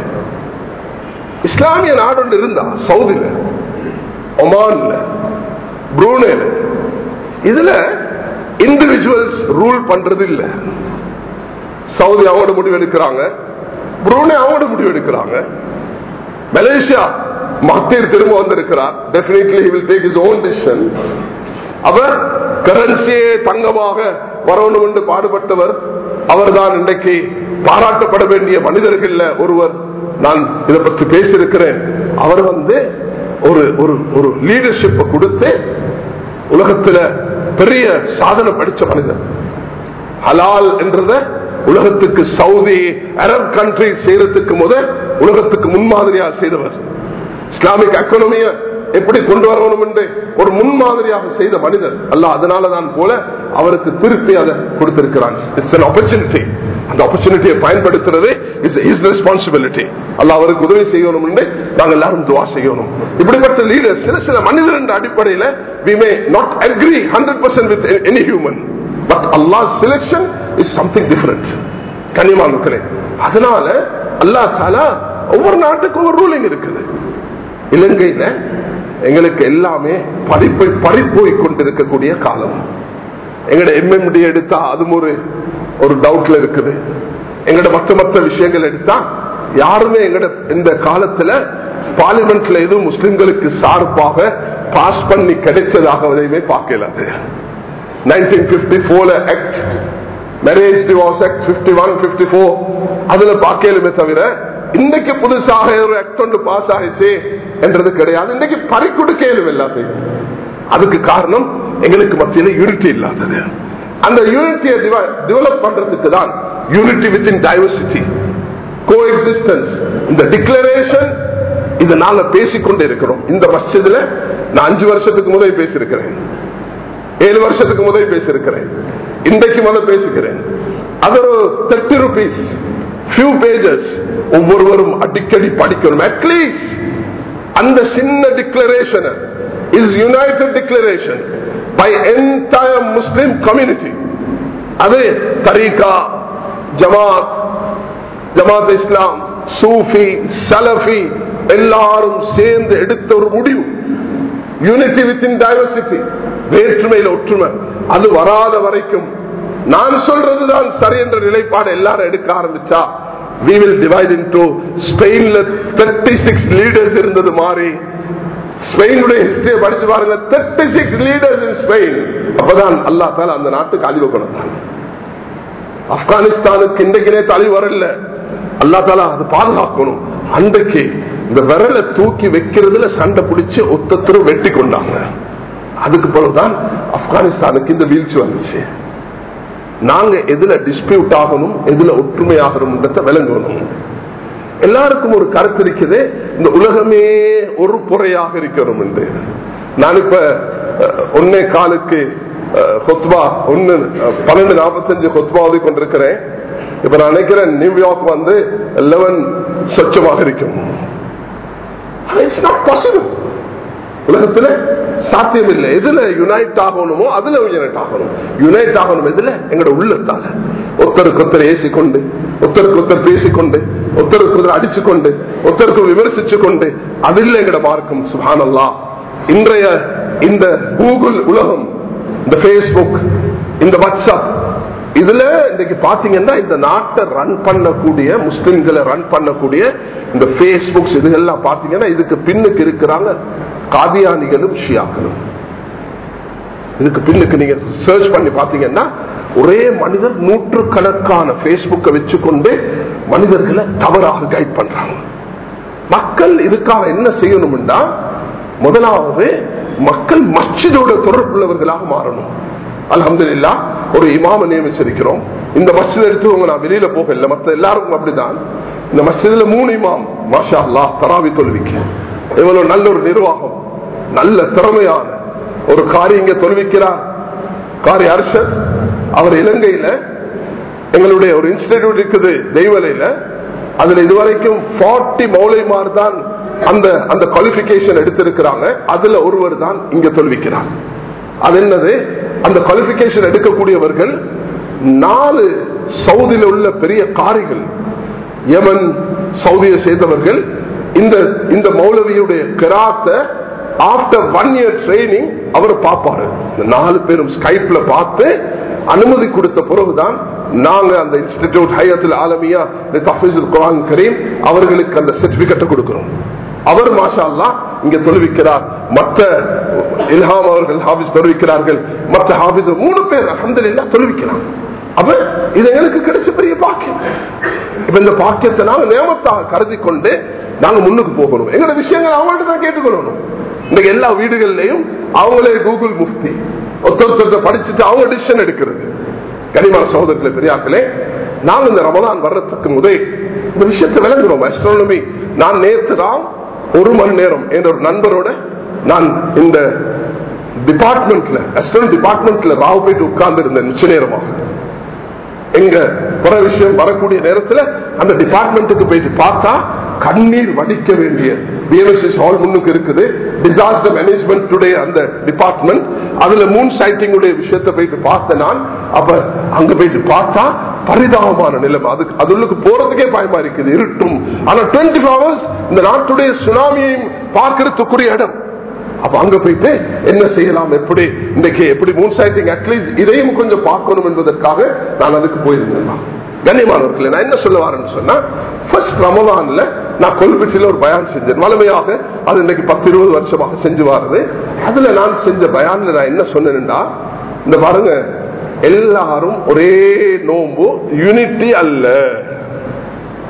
இஸ்லாமிய நாடு ஒன்று இருந்தா சவுதியில ஒமான்ல புரூனேல இதுல இண்டிவிஜுவல்ஸ் ரூல் பண்றது இல்ல சவுதி அவங்களோட முடிவு எடுக்கிறாங்க புரூனே அவங்களோட முடிவு எடுக்கிறாங்க மலேசியா மத்தியர் திரும்ப வந்திருக்கிறார் definitely will take is own decision அவர் கரன்சியே தங்கமாக வரணும் என்று பாடுபட்டவர் அவர்தான் இன்றைக்கு பாராட்டப்பட வேண்டிய மனிதர்கள் ஒருவர் நான் இதை பற்றி பேசியிருக்கிறேன் அவர் வந்து ஒரு ஒரு ஒரு லீடர்ஷிப் கொடுத்து உலகத்துல பெரிய சாதனை படிச்ச மனிதர் ஹலால் என்றத உலகத்துக்கு சவுதி அரப் கண்ட்ரி செய்யறதுக்கு முதல் உலகத்துக்கு முன்மாதிரியா செய்தவர் இஸ்லாமிக் எக்கனமிய எப்படி கொண்டு வரணும் என்று ஒரு முன்மாதிரியாக செய்த மனிதர் அல்ல அதனால தான் போல அவருக்கு திருப்பி அதை கொடுத்திருக்கிறான் இட்ஸ் அன் ஆப்பர்ச்சுனிட்டி அந்த ஆப்பர்ச்சுனிட்டியை பயன்படுத்துறது இஸ் இஸ் ரெஸ்பான்சிபிலிட்டி அல்ல அவருக்கு உதவி செய்யணும் என்று நாங்கள் எல்லாரும் துவா செய்யணும் இப்படிப்பட்ட லீடர் சில சில மனிதர் என்ற அடிப்படையில் we may not agree hundred percent with any human but அல்லாஹ் செலக்ஷன் இஸ் சம்திங் டிஃபரெண்ட் கனிமா இருக்கிறேன் அதனால அல்லா தாலா ஒவ்வொரு நாட்டுக்கும் ஒரு ரூலிங் இருக்குது இலங்கையில எங்களுக்கு எல்லாமே படிப்பை பறிப்போய் கொண்டிருக்கக்கூடிய காலம் எங்கட எம்எம்டி எடுத்தா அதுவும் ஒரு ஒரு டவுட்ல இருக்குது எங்கட மற்ற மற்ற விஷயங்கள் எடுத்தா யாருமே எங்கட இந்த காலத்துல பார்லிமெண்ட்ல எதுவும் முஸ்லிம்களுக்கு சார்பாக பாஸ் பண்ணி கிடைச்சதாக எதையுமே பார்க்கல நைன்டீன் பிப்டி போர்ல act marriage divorce act fifty one fifty four அதுல பார்க்கலுமே தவிர இன்னைக்கு புதுசாக ஒரு ஆக்ட் ஒன்று பாஸ் ஆயிடுச்சு என்றது கிடையாது இன்னைக்கு பறி கொடுக்க இயலும் எல்லாத்தையும் அதுக்கு காரணம் எங்களுக்கு மத்தியில யூனிட்டி இல்லாதது அந்த யூனிட்டியை டெவலப் பண்றதுக்கு தான் unity within diversity coexistence இந்த டிக்ளரேஷன் இதை நாங்க பேசிக்கொண்டே இருக்கிறோம் இந்த மஸ்ஜிதுல நான் அஞ்சு வருஷத்துக்கு முதல் பேசியிருக்கிறேன் ஏழு வருஷத்துக்கு முதல் பேசியிருக்கிறேன் இன்றைக்கு முதல் பேசுகிறேன் அது ஒரு தேர்ட்டி ருபீஸ் ஃபியூ பேஜஸ் ஒவ்வொருவரும் அடிக்கடி படிக்கணும் அட்லீஸ்ட் அந்த சின்ன declaration is united declaration by entire Muslim community அது தரீகா ஜமாத் ஜமாத் இஸ்லாம் சூஃபி சலஃபி எல்லாரும் சேர்ந்து எடுத்த ஒரு முடிவு யூனிட்டி வித் இன் டைவர்சிட்டி வேற்றுமையில் ஒற்றுமை அது வராத வரைக்கும் நான் சொல்றதுதான் சரி என்ற நிலைப்பாடு எல்லாரும் எடுக்க ஆரம்பிச்சா we will divide into ஸ்பெயின்ல 36 லீடர்ஸ் இருந்தது மாறி ஸ்பெயினுடைய ஹிஸ்டரியை படிச்சு பாருங்க 36 லீடர்ஸ் இன் ஸ்பெயின் அப்பதான் அல்லா தால அந்த நாட்டுக்கு அழிவு கொடுத்தான் ஆப்கானிஸ்தானுக்கு இன்றைக்கு நேற்று அழிவு வரல அல்லா தாலா அது பாதுகாக்கணும் அன்றைக்கு இந்த விரலை தூக்கி வைக்கிறதுல சண்டை பிடிச்சு ஒத்தத்தரும் வெட்டி கொண்டாங்க அதுக்கு பிறகுதான் ஆப்கானிஸ்தானுக்கு இந்த வீழ்ச்சி வந்துச்சு நாங்க எதுல டிஸ்பியூட் ஆகணும் எதுல ஒற்றுமை ஆகணும் விளங்கணும் எல்லாருக்கும் ஒரு கருத்து இருக்குது இந்த உலகமே ஒரு புறையாக இருக்கணும் என்று நான் இப்ப ஒன்னே காலுக்கு ஹொத்பா ஒன்னு பன்னெண்டு நாற்பத்தஞ்சு ஹொத்பா ஓதி கொண்டிருக்கிறேன் இப்ப நான் நினைக்கிறேன் நியூயார்க் வந்து லெவன் சொச்சமாக இருக்கும் இட்ஸ் நாட் பாசிபிள் உலகத்துல சாத்தியம் இல்லை எதுல யுனைட் ஆகணுமோ அதுல யுனைட் ஆகணும் யுனைட் ஆகணும் எதுல எங்களோட உள்ளத்தால ஒருத்தருக்கு ஒருத்தர் ஏசி கொண்டு ஒருத்தருக்கு ஒருத்தர் பேசிக்கொண்டு ஒருத்தருக்கு ஒருத்தர் அடிச்சு கொண்டு ஒருத்தருக்கு விமர்சிச்சு கொண்டு அதில் எங்களோட மார்க்கம் சுபானல்லா இன்றைய இந்த கூகுள் உலகம் இந்த பேஸ்புக் இந்த வாட்ஸ்அப் இதுல இன்னைக்கு பாத்தீங்கன்னா இந்த நாட்டை ரன் பண்ணக்கூடிய முஸ்லிம்களை ரன் பண்ணக்கூடிய இந்த பேஸ்புக்ஸ் இதுகள்லாம் பாத்தீங்கன்னா இதுக்கு பின்னுக்கு இருக்கிறாங்க காதியானிகளும் ஷியாக்களும் இதுக்கு பின்னுக்கு நீங்க சர்ச் பண்ணி பாத்தீங்கன்னா ஒரே மனிதர் நூற்றுக்கணக்கான பேஸ்புக்கை வச்சுக்கொண்டு மனிதர்களை தவறாக கைட் பண்றாங்க மக்கள் இதுக்காக என்ன செய்யணும்னா முதலாவது மக்கள் மஸ்ஜிதோட தொடர்புள்ளவர்களாக மாறணும் அலமதுல்லா ஒரு இமாம நியமிச்சிருக்கிறோம் இந்த மஸ்ஜித் எடுத்தவங்க நான் வெளியில போகல மத்த எல்லாருக்கும் அப்படிதான் இந்த மஸ்ஜிதுல மூணு இமாம் மாஷா அல்லா தராவி தொழுவிக்க இவ்வளவு நல்ல ஒரு நிர்வாகம் நல்ல திறமையான ஒரு காரி இங்க தொழுவிக்கிறார் காரி அர்ஷத் அவர் இலங்கையில எங்களுடைய ஒரு இன்ஸ்டிடியூட் இருக்குது தெய்வலையில அதுல இதுவரைக்கும் ஃபார்ட்டி மௌலைமார் தான் அந்த அந்த குவாலிபிகேஷன் எடுத்திருக்கிறாங்க அதுல ஒருவர் தான் இங்க தொல்விக்கிறார் அது என்னது அந்த குவாலிபிகேஷன் எடுக்கக்கூடியவர்கள் நாலு சவுதியில் உள்ள பெரிய காரிகள் யமன் சவுதியை சேர்ந்தவர்கள் இந்த இந்த மௌலவியுடைய கிராத்தை ஆப்டர் ஒன் இயர் ட்ரைனிங் அவர் பார்ப்பாரு இந்த நாலு பேரும் ஸ்கைப்ல பார்த்து அனுமதி கொடுத்த பிறகுதான் நாங்க அந்த இன்ஸ்டிடியூட் ஹையத்தில் ஆலமியா தஃபீசுல் குரான் கரீம் அவர்களுக்கு அந்த சர்டிபிகேட்டை கொடுக்கிறோம் அவர் மாஷா அல்லா இங்க தொழுவிக்கிறார் மற்ற இல்ஹாம் அவர்கள் ஹாபிஸ் தொழுவிக்கிறார்கள் மற்ற ஹாபிஸ் மூணு பேர் அஹமதுல்லா தொழுவிக்கிறாங்க அப்ப இது எங்களுக்கு கிடைச்ச பெரிய பாக்கியம் இப்ப இந்த பாக்கியத்தை நாங்க நியமத்தாக கருதி கொண்டு நாங்க முன்னுக்கு போகணும் எங்களோட விஷயங்கள் அவங்கள்ட்ட தான் கேட்டுக்கொள்ளணும் இன்னைக்கு எல்லா வீடுகள்லயும் அவங்களே கூகுள் முஃப்தி ஒருத்தொருத்த படிச்சுட்டு அவங்க டிசிஷன் எடுக்கிறது கனிமான சகோதரர்களே பெரியாக்களே நாங்க இந்த ரமதான் வர்றதுக்கு முதல் இந்த விஷயத்தை விளங்குறோம் அஸ்ட்ரானமி நான் நேற்று தான் ஒரு மணி நேரம் என்ற ஒரு நண்பரோட நான் இந்த டிபார்ட்மெண்ட்ல அஸ்ட்ரானமி டிபார்ட்மெண்ட்ல ராவ் போயிட்டு உட்கார்ந்து இருந்தேன் நிச்சய நேரமாக எங்க பிற விஷயம் வரக்கூடிய நேரத்தில் அந்த டிபார்ட்மெண்ட்டுக்கு போயிட்டு பார்த்தா கண்ணீர் வடிக்க வேண்டிய பிஎம்எஸ்எஸ் ஹால் முன்னுக்கு இருக்குது டிசாஸ்டர் மேனேஜ்மெண்ட் உடைய அந்த டிபார்ட்மெண்ட் அதுல மூன் சைட்டிங் உடைய விஷயத்தை போயிட்டு பார்த்தேன் நான் அப்ப அங்க போயிட்டு பார்த்தா பரிதாபமான நிலைமை அதுக்கு அதுக்கு போறதுக்கே பயமா இருக்குது இருட்டும் ஆனா டுவெண்ட்டி ஹவர்ஸ் இந்த நாட்டுடைய சுனாமியையும் பார்க்கறதுக்குரிய இடம் அப்ப அங்க போயிட்டு என்ன செய்யலாம் எப்படி இன்றைக்கு எப்படி மூன் சைட்டிங் அட்லீஸ்ட் இதையும் கொஞ்சம் பார்க்கணும் என்பதற்காக நான் அதுக்கு போயிருந்தேன் கண்ணியமானவர்களே நான் என்ன சொல்ல வரேன்னு சொன்னா ஃபர்ஸ்ட் ரமதான்ல நான் கொல்பிச்சில ஒரு பயான் செஞ்சேன் வளமையாக அது இன்னைக்கு பத்து இருபது வருஷமாக செஞ்சு வாருது அதுல நான் செஞ்ச பயான்ல நான் என்ன சொன்னேன்டா இந்த பாருங்க எல்லாரும் ஒரே நோம்பு யூனிட்டி அல்ல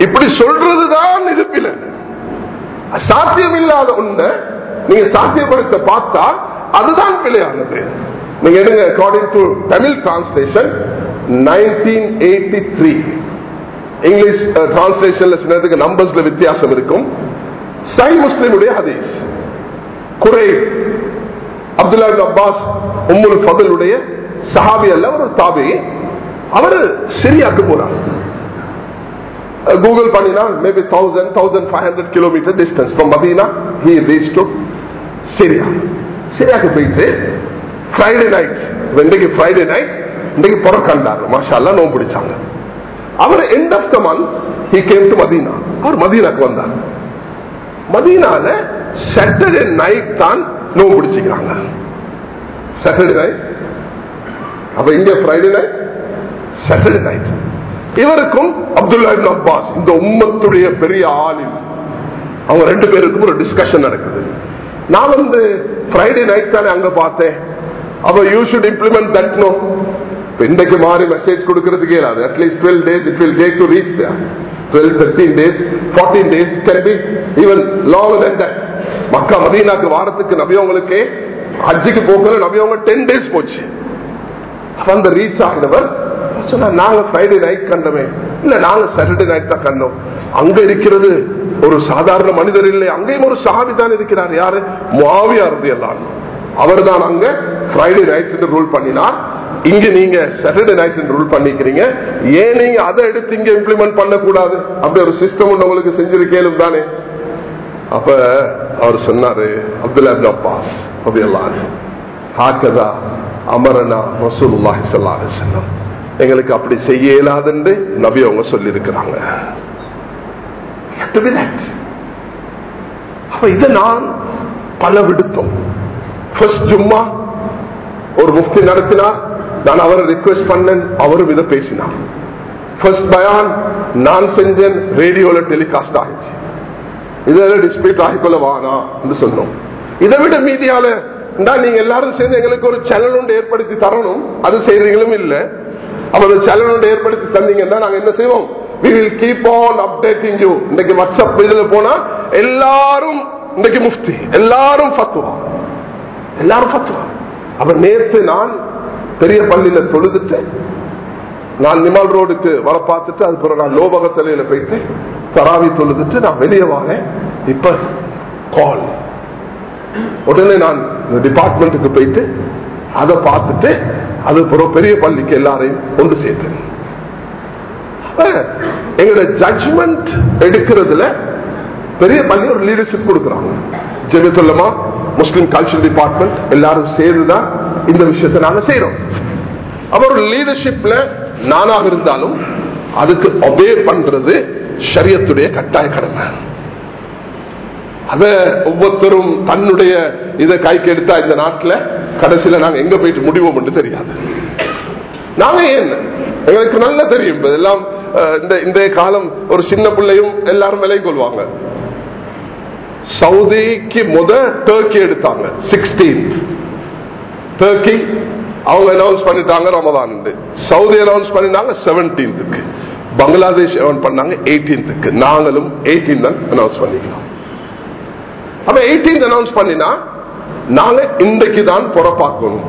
இப்படி சொல்றதுதான் இது பிள்ளை சாத்தியம் இல்லாத ஒண்ண நீங்க சாத்தியப்படுத்த பார்த்தா அதுதான் பிழையானது நீங்க எடுங்க according to Tamil translation nineteen eighty three English டிரான்ஸ்லேஷன்ல சிலதுக்கு நம்பர்ஸ்ல வித்தியாசம் இருக்கும் சை முஸ்லிமுடைய ஹதீஸ் குறை அப்துல்லா அப்பாஸ் உம்முல் ஃபதலுடைய சஹாபி அல்ல ஒரு தாபி அவரு சிரியாக்கு போறார் கூகுள் பண்ணினா maybe thousand thousand five hundred kilometre distance from Medina he reach to Syria சிரியாக்கு போயிட்டு ஃப்ரைடே நைட் இன்றைக்கு ஃப்ரைடே நைட் இன்றைக்கு புறக்கண்டார் மாஷால்லா நோம்பு பிடிச்சாங்க அவர் end of the month he came to Medina அவர் மதீனாக்கு வந்தார் மதீனால சாட்டர்டே நைட் தான் நோம்பு பிடிச்சிக்கிறாங்க சாட்டர்டே நைட் அப்ப இங்க ஃப்ரைடே நைட் சாட்டர்டே நைட் இவருக்கும் அப்துல்லா இப்னு அப்பாஸ் இந்த உம்மத்துடைய பெரிய ஆளில் அவங்க ரெண்டு பேருக்கும் ஒரு டிஸ்கஷன் நடக்குது நான் வந்து ஃப்ரைடே நைட் தானே அங்க பார்த்தேன் அப்ப you should implement that no இன்றைக்கு மாறி மெசேஜ் கொடுக்கறதுக்கு இயலாது at least twelve days it will take to reach twelve thirteen days fourteen days can be even long then that Mecca மதீனாக்கு வாரத்துக்கு நபியவங்களுக்கு ஹஜ்ஜிக்கு போகிற நபியவங்க டென் டேஸ் போச்சு அப்ப அந்த ரீச் ஆகினவர் சொன்னா நாங்க ஃப்ரைடே நைட் கண்டோமே இல்ல நாங்க சாட்டர்டே நைட் தான் கண்டோம் அங்க இருக்கிறது ஒரு சாதாரண மனிதர் இல்லை அங்கேயும் ஒரு சஹாபி தான் இருக்கிறார் யாரு மாவியா இருந்து எல்லாம் அவர் தான் அங்க ஃப்ரைடே நைட் ரூல் பண்ணினார் இங்க நீங்க சாட்டர்டே நைட் ரூல் பண்ணிக்கிறீங்க ஏன் நீங்க அதை எடுத்து இங்க இம்ப்ளிமெண்ட் பண்ணக்கூடாது அப்படி ஒரு சிஸ்டம் ஒன்று உங்களுக்கு செஞ்சிருக்கேலும் தானே அப்ப அவர் சொன்னாரு அப்துல்லா அப்பாஸ் அப்படி எல்லாம் ஹாக்கதா அமரனா ரசூலுல்லாஹி ஸல்லல்லாஹு அலைஹி வஸல்லம் எங்களுக்கு அப்படி செய்ய இயலாதுன்னு நபி அவங்க சொல்லி இருக்கிறாங்க அப்ப இதை நான் பல விடுத்தோம் ஜும்மா ஒரு முஃப்தி நடத்தினார் நான் அவரை ரிக்வெஸ்ட் பண்ணேன் அவரும் இதை பேசினார் ஃபர்ஸ்ட் பயான் நான் செஞ்சேன் ரேடியோல டெலிகாஸ்ட் ஆகிச்சு இதெல்லாம் டிஸ்பிளேட் ஆகிக்கொள்ள வானா என்று சொன்னோம் இதை விட மீதியால நீங்க எல்லாரும் சேர்ந்து எங்களுக்கு ஒரு சேனல் ஒன்று ஏற்படுத்தி தரணும் அது செய்யறீங்களும் இல்ல அப்ப அந்த சேனல் ஒன்று ஏற்படுத்தி தந்தீங்கன்னா நாங்க என்ன செய்வோம் we will keep on updating you இன்னைக்கு வாட்ஸ்அப் இதுல போனா எல்லாரும் இன்னைக்கு முஃப்தி எல்லாரும் ஃபத்துவா எல்லாரும் ஃபத்துவா அப்ப நேத்து நான் பெரிய பள்ளியில தொழுதுட்டு நான் நிமல் ரோடுக்கு வர பார்த்துட்டு அது பிறகு நான் லோபகத்தலையில போயிட்டு தராவி தொழுதுட்டு நான் வெளியே வாரேன் இப்ப கால் உடனே நான் டிபார்ட்மெண்ட்டுக்கு போயிட்டு அதை பார்த்துட்டு அது பிறகு பெரிய பள்ளிக்கு எல்லாரையும் கொண்டு சேர்த்தேன் எங்களோட ஜட்ஜ்மெண்ட் எடுக்கிறதுல பெரிய பள்ளி ஒரு லீடர்ஷிப் கொடுக்குறாங்க ஜெபித்துள்ளமா முஸ்லிம் கல்ச்சர் டிபார்ட்மெண்ட் எல்லாரும் சேர்ந்துதான் இந்த விஷயத்தை நாங்க செய்யறோம் அப்ப ஒரு லீடர்ஷிப்ல நானாக இருந்தாலும் அதுக்கு ஒபே பண்றது ஷரியத்துடைய கட்டாய கடமை அத ஒவ்வொருத்தரும் தன்னுடைய இதை கைக்கு எடுத்தா இந்த நாட்டில் கடைசியில நாங்க எங்க போயிட்டு முடிவோம் என்று தெரியாது நாங்க ஏன் எங்களுக்கு நல்லா தெரியும் இதெல்லாம் இந்த இந்த காலம் ஒரு சின்ன பிள்ளையும் எல்லாரும் விலை கொள்வாங்க சவுதிக்கு முத டர்க்கி எடுத்தாங்க சிக்ஸ்டீன் டர்க்கி அவங்க அனௌன்ஸ் பண்ணிட்டாங்க ரமதான் சவுதி அனௌன்ஸ் பண்ணினாங்க செவன்டீன்த்துக்கு பங்களாதேஷ் பண்ணாங்க எயிட்டீன்த்துக்கு நாங்களும் எயிட்டீன் தான் அனௌன்ஸ் பண்ணிக்கலாம் அப்ப எயிட்டீன் அனௌன்ஸ் பண்ணினா நாங்க இன்றைக்கு தான் புறப்பாக்கணும்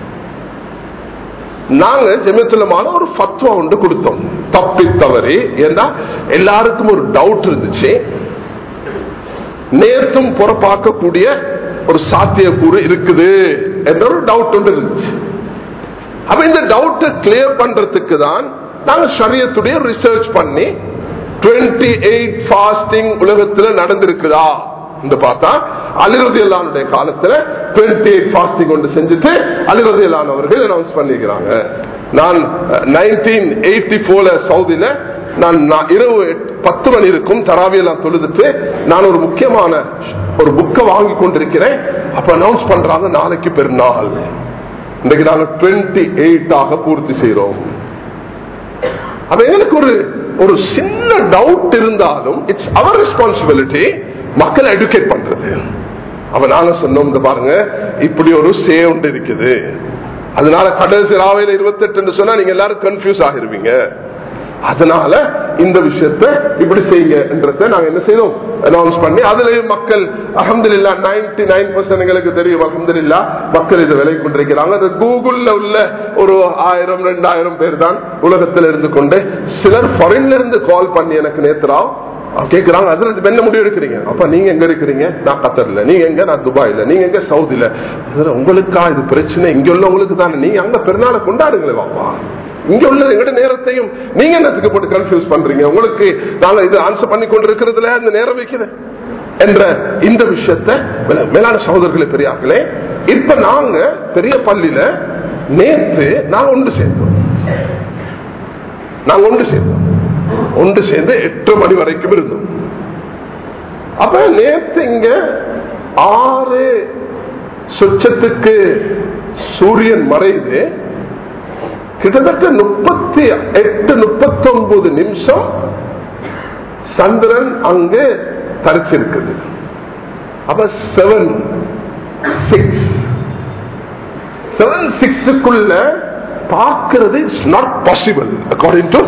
நாங்க ஜெமியத்துலமான ஒரு ஃபத்வா ஒன்று கொடுத்தோம் தப்பி தவறி ஏன்னா எல்லாருக்கும் ஒரு டவுட் இருந்துச்சு நேர்த்தும் புறப்பாக்கக்கூடிய ஒரு சாத்தியக்கூறு இருக்குது என்ற ஒரு டவுட் ஒன்று இருந்துச்சு அப்ப இந்த டவுட்டை கிளியர் பண்றதுக்கு தான் நாங்க சரியத்துடைய ரிசர்ச் பண்ணி டுவெண்ட்டி எயிட் பாஸ்டிங் உலகத்துல நடந்திருக்குதா இந்த பார்த்தா அலிரதி அல்லானுடைய காலத்துல டுவெண்ட்டி எயிட் பாஸ்டிங் ஒன்று செஞ்சுட்டு அலிரதி அல்லானவர்கள் அனௌன்ஸ் பண்ணிக்கிறாங்க நான் நைன்டீன் எயிட்டி போர்ல சவுதியில நான் இரவு பத்து மணி இருக்கும் தராவியெல்லாம் தொழுதுட்டு நான் ஒரு முக்கியமான ஒரு புக்கை வாங்கி கொண்டிருக்கிறேன் அப்ப அனௌன்ஸ் பண்றாங்க நாளைக்கு பெருநாள் இன்றைக்கு நாங்க டுவெண்ட்டி எயிட்டாக பூர்த்தி செய்யறோம் அப்ப எங்களுக்கு ஒரு ஒரு சின்ன டவுட் இருந்தாலும் இட்ஸ் அவர் ரெஸ்பான்சிபிலிட்டி மக்களை எடுக்கேட் பண்றது அப்ப நாங்க சொன்னோம் இந்த பாருங்க இப்படி ஒரு சே ஒன்று இருக்குது அதனால கடைசி ராவையில இருபத்தி எட்டு சொன்னா நீங்க எல்லாரும் கன்ஃபியூஸ் ஆகிருவீங்க அதனால இந்த விஷயத்தை இப்படி செய்யுங்கன்றத நாங்க என்ன செய்தோம் அனௌன்ஸ் பண்ணி அதுலயும் மக்கள் அஹமதுல்லா நைன்டி நைன் பர்சன்ட் எங்களுக்கு தெரியும் அஹமதுல்லா மக்கள் இதை விலை கொண்டிருக்கிறாங்க அது கூகுள்ல உள்ள ஒரு ஆயிரம் ரெண்டாயிரம் பேர் தான் உலகத்தில் இருந்து கொண்டு சிலர் ஃபாரின்ல இருந்து கால் பண்ணி எனக்கு நேத்துறாவும் கேக்குறாங்க அதுல என்ன முடிவு எடுக்கிறீங்க அப்ப நீங்க எங்க இருக்கிறீங்க நான் கத்தர்ல நீங்க எங்க நான் துபாயில நீங்க எங்க சவுதியில அதுல உங்களுக்கா இது பிரச்சனை இங்க உள்ளவங்களுக்கு தானே நீங்க அங்க பெருநாளை கொண்டாடுங்களே வாப்பா இங்க உள்ளது எங்கட நேரத்தையும் நீங்க என்னத்துக்கு போட்டு கன்ஃபியூஸ் பண்றீங்க உங்களுக்கு நாங்க இது ஆன்சர் பண்ணி கொண்டிருக்கிறதுல அந்த நேரம் வைக்குது என்ற இந்த விஷயத்தை மேலான சகோதரர்களே பெரியார்களே இப்ப நாங்க பெரிய பள்ளியில நேத்து நாங்க ஒன்று சேர்ந்தோம் நாங்க ஒன்று சேர்ந்தோம் ஒன்று சேர்ந்து எட்டு மணி வரைக்கும் இருந்தோம் அப்ப நேத்து இங்க ஆறு சொச்சத்துக்கு சூரியன் மறைந்து கிட்டத்தட்ட முப்பத்தி எட்டு முப்பத்தி ஒன்பது நிமிஷம் சந்திரன் அங்கு தரிச்சிருக்குது அப்ப செவன் சிக்ஸ் செவன் சிக்ஸுக்குள்ள பார்க்கிறது it's not possible according to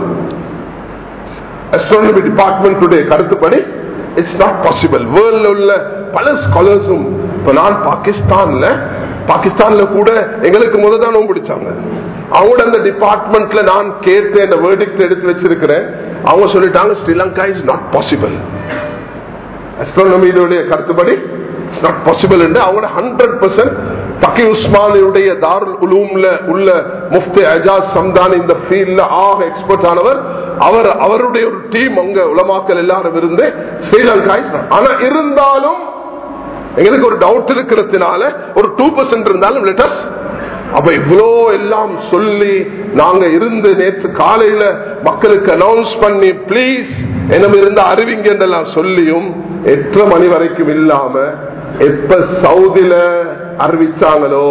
astronomy department கருத்துப்படி இட்ஸ் நாட் பாசிபிள் வேர்ல்ட்ல உள்ள பல ஸ்காலர்ஸும் இப்ப நான் பாகிஸ்தான்ல பாகிஸ்தான்ல கூட எங்களுக்கு முதல் தான் நோம்பு பிடிச்சாங்க அவங்களோட அந்த டிபார்ட்மெண்ட்ல நான் கேட்டு அந்த வேர்டிக்ட் எடுத்து வச்சிருக்கிறேன் அவங்க சொல்லிட்டாங்க ஸ்ரீலங்கா இஸ் நாட் பாசிபிள் அஸ்ட்ரானமியுடைய கருத்துப்படி இட்ஸ் நாட் பாசிபிள் என்று அவங்களோட ஹண்ட்ரட் பர்சன்ட் தக்கி உஸ்மானியுடைய தாருல் உலூம்ல உள்ள முஃப்தி அஜாஸ் சம்தான் இந்த ஃபீல்ட்ல ஆக எக்ஸ்பர்ட் ஆனவர் அவர் அவருடைய ஒரு டீம் அங்க உலமாக்கல் எல்லாரும் இருந்து ஸ்ரீலங்கா ஆனா இருந்தாலும் எங்களுக்கு ஒரு டவுட் இருக்கிறதுனால ஒரு டூ பர்சன்ட் இருந்தாலும் லெட்டஸ் அப்ப இவ்வளோ எல்லாம் சொல்லி நாங்க இருந்து நேற்று காலையில மக்களுக்கு அனௌன்ஸ் பண்ணி பிளீஸ் என்னம் இருந்த அறிவிங்க என்றெல்லாம் சொல்லியும் எட்டரை மணி வரைக்கும் இல்லாம எப்ப சவுதியில அறிவிச்சாங்களோ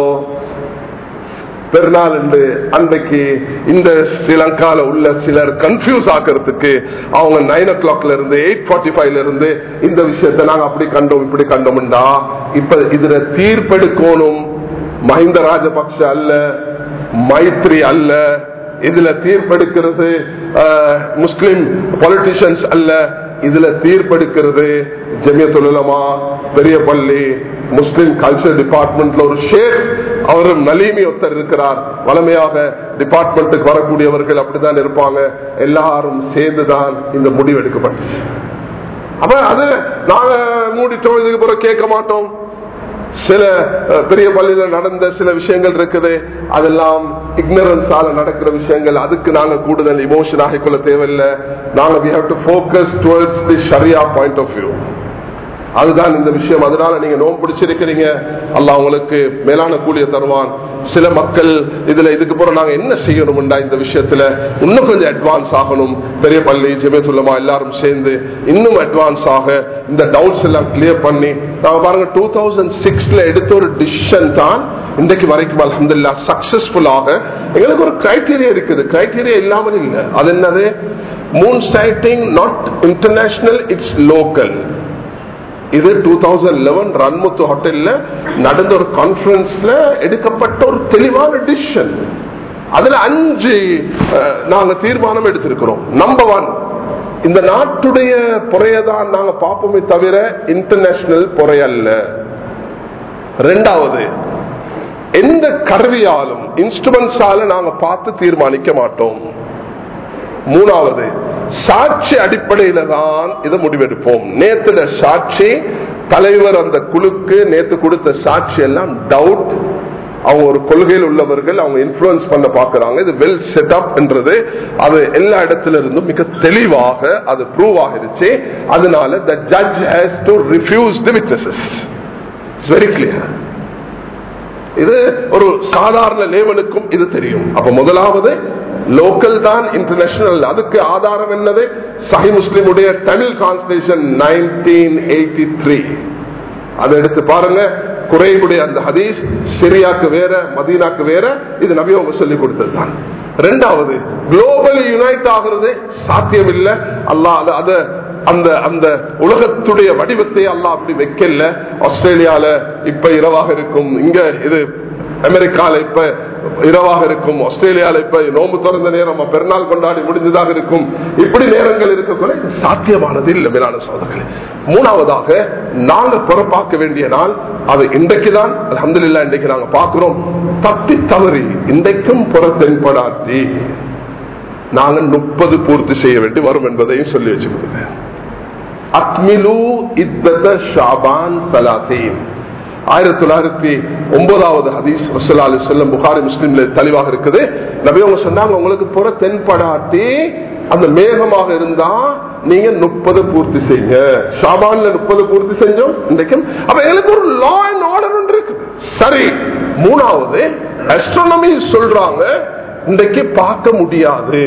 பெருநாள் என்று அன்றைக்கு இந்த ஸ்ரீலங்கால உள்ள சிலர் கன்ஃபியூஸ் ஆக்கிறதுக்கு அவங்க நைன் ஓ கிளாக்ல இருந்து எயிட் ஃபார்ட்டி ஃபைவ்ல இருந்து இந்த விஷயத்தை நாங்க அப்படி கண்டோம் இப்படி கண்டோம்டா இப்ப இதுல தீர்ப்பெடுக்கணும் மஹிந்த ராஜபக்ஷ அல்ல மைத்ரி அல்ல இதுல தீர்ப்பெடுக்கிறது முஸ்லிம் பொலிட்டிஷியன்ஸ் அல்ல இதுல தீர்ப்பெடுக்கிறது ஜமியத்துலமா பெரிய பள்ளி முஸ்லிம் கல்ச்சர் டிபார்ட்மெண்ட்ல ஒரு ஷேக் அவரும் நலீமி ஒருத்தர் இருக்கிறார் வளமையாக டிபார்ட்மெண்ட்டுக்கு வரக்கூடியவர்கள் அப்படித்தான் இருப்பாங்க எல்லாரும் சேர்ந்துதான் இந்த முடிவு எடுக்கப்பட்டுச்சு அப்ப அது நாங்க மூடிட்டோம் இதுக்கு பிறகு கேட்க மாட்டோம் சில பெரிய பள்ளியில நடந்த சில விஷயங்கள் இருக்குது அதெல்லாம் இக்னரன்ஸால நடக்கிற விஷயங்கள் அதுக்கு நாங்க கூடுதல் இமோஷன் ஆகிக்கொள்ள தேவையில்லை நாங்க we have to focus towards the sharia point of view அதுதான் இந்த விஷயம் அதனால நீங்க நோம் பிடிச்சிருக்கிறீங்க அல்ல உங்களுக்கு மேலான கூலிய தருவான் சில மக்கள் இதுல இதுக்கு போற நாங்க என்ன செய்யணும்டா இந்த விஷயத்துல இன்னும் கொஞ்சம் அட்வான்ஸ் ஆகணும் பெரிய பள்ளி ஜெமியத்துல்லமா எல்லாரும் சேர்ந்து இன்னும் அட்வான்ஸ் ஆக இந்த டவுட்ஸ் எல்லாம் கிளியர் பண்ணி நாங்க பாருங்க டூ தௌசண்ட் சிக்ஸ்ல எடுத்த ஒரு டிசிஷன் தான் இன்றைக்கு வரைக்கும் அலமதுல்லா சக்சஸ்ஃபுல்லாக எங்களுக்கு ஒரு கிரைட்டீரியா இருக்குது கிரைட்டீரியா இல்லாமல் இல்லை அது என்னது moon sighting not international it's local இது டூ தௌசண்ட் லெவன் ரன்முத்து ஹோட்டல்ல நடந்த ஒரு கான்பரன்ஸ்ல எடுக்கப்பட்ட ஒரு தெளிவான டிசிஷன் அதுல அஞ்சு நாங்க தீர்மானம் எடுத்திருக்கிறோம் நம்பர் ஒன் இந்த நாட்டுடைய பொறையதான் நாங்க பார்ப்போமே தவிர இன்டர்நேஷனல் பொறையல்ல ரெண்டாவது எந்த கருவியாலும் இன்ஸ்ட்ருமெண்ட்ஸால நாங்க பார்த்து தீர்மானிக்க மாட்டோம் மூணாவது சாட்சி அடிப்படையில தான் இதை முடிவெடுப்போம் நேத்துல சாட்சி தலைவர் அந்த குழுக்கு நேத்து கொடுத்த சாட்சி எல்லாம் டவுட் அவங்க ஒரு கொள்கையில் உள்ளவர்கள் அவங்க இன்ஃபுளுன்ஸ் பண்ண பாக்குறாங்க இது வெல் செட் அப் என்றது அது எல்லா இடத்துல இருந்தும் மிக தெளிவாக அது ப்ரூவ் ஆகிருச்சு அதனால the judge has to refuse the witnesses it's very clear இது ஒரு சாதாரண லேவலுக்கும் இது தெரியும் அப்ப முதலாவது லோக்கல் தான் இன்டர்நேஷனல் அதுக்கு ஆதாரம் என்னது சஹி முஸ்லிமுடைய Tamil constitution nineteen eighty three அதை எடுத்து பாருங்க குறைவுடைய அந்த ஹதீஸ் சிரியாக்கு வேற மதீனாக்கு வேற இது நபி அவங்க சொல்லி கொடுத்தது தான் ரெண்டாவது குளோபலி யுனைட் ஆகிறது சாத்தியம் இல்லை அல்லாஹ் அதை அந்த அந்த உலகத்துடைய வடிவத்தை அல்லாஹ் அப்படி வைக்கல ஆஸ்திரேலியால இப்ப இரவாக இருக்கும் இங்க இது அமெரிக்கால இப்ப இரவாக இருக்கும் ஆஸ்திரேலியால இப்ப நோம்பு திறந்த நேரம் பெருநாள் கொண்டாடி முடிஞ்சதாக இருக்கும் இப்படி நேரங்கள் இருக்கக்குள்ள இது சாத்தியமானது இல்லை மேலான சோதர்களே மூணாவதாக நாங்க பொறுப்பாக்க வேண்டிய நாள் அது இன்றைக்குதான் அலமதுல்லா இன்றைக்கு நாங்க பார்க்கிறோம் தப்பி தவறி இன்றைக்கும் புற தென்படாட்டி நாங்க முப்பது பூர்த்தி செய்ய வேண்டி வரும் என்பதையும் சொல்லி வச்சுக்கிறேன் அக்மிலு இத்தத ஷாபான் சலாசீன் ஆயிரத்தி தொள்ளாயிரத்தி ஒன்பதாவது ஹதீஸ் ரசூல்லா அலி செல்லம் புகாரி முஸ்லீம்ல தெளிவாக இருக்குது நபி அவங்க சொன்னாங்க உங்களுக்கு புற தென்படாட்டி அந்த மேகமாக இருந்தா நீங்க முப்பது பூர்த்தி செய்யுங்க ஷாபான்ல முப்பது பூர்த்தி செஞ்சோம் இன்றைக்கும் அப்ப எனக்கு ஒரு லா அண்ட் ஆர்டர் ஒன்று இருக்குது சரி மூணாவது அஸ்ட்ரானமி சொல்றாங்க இன்றைக்கு பார்க்க முடியாது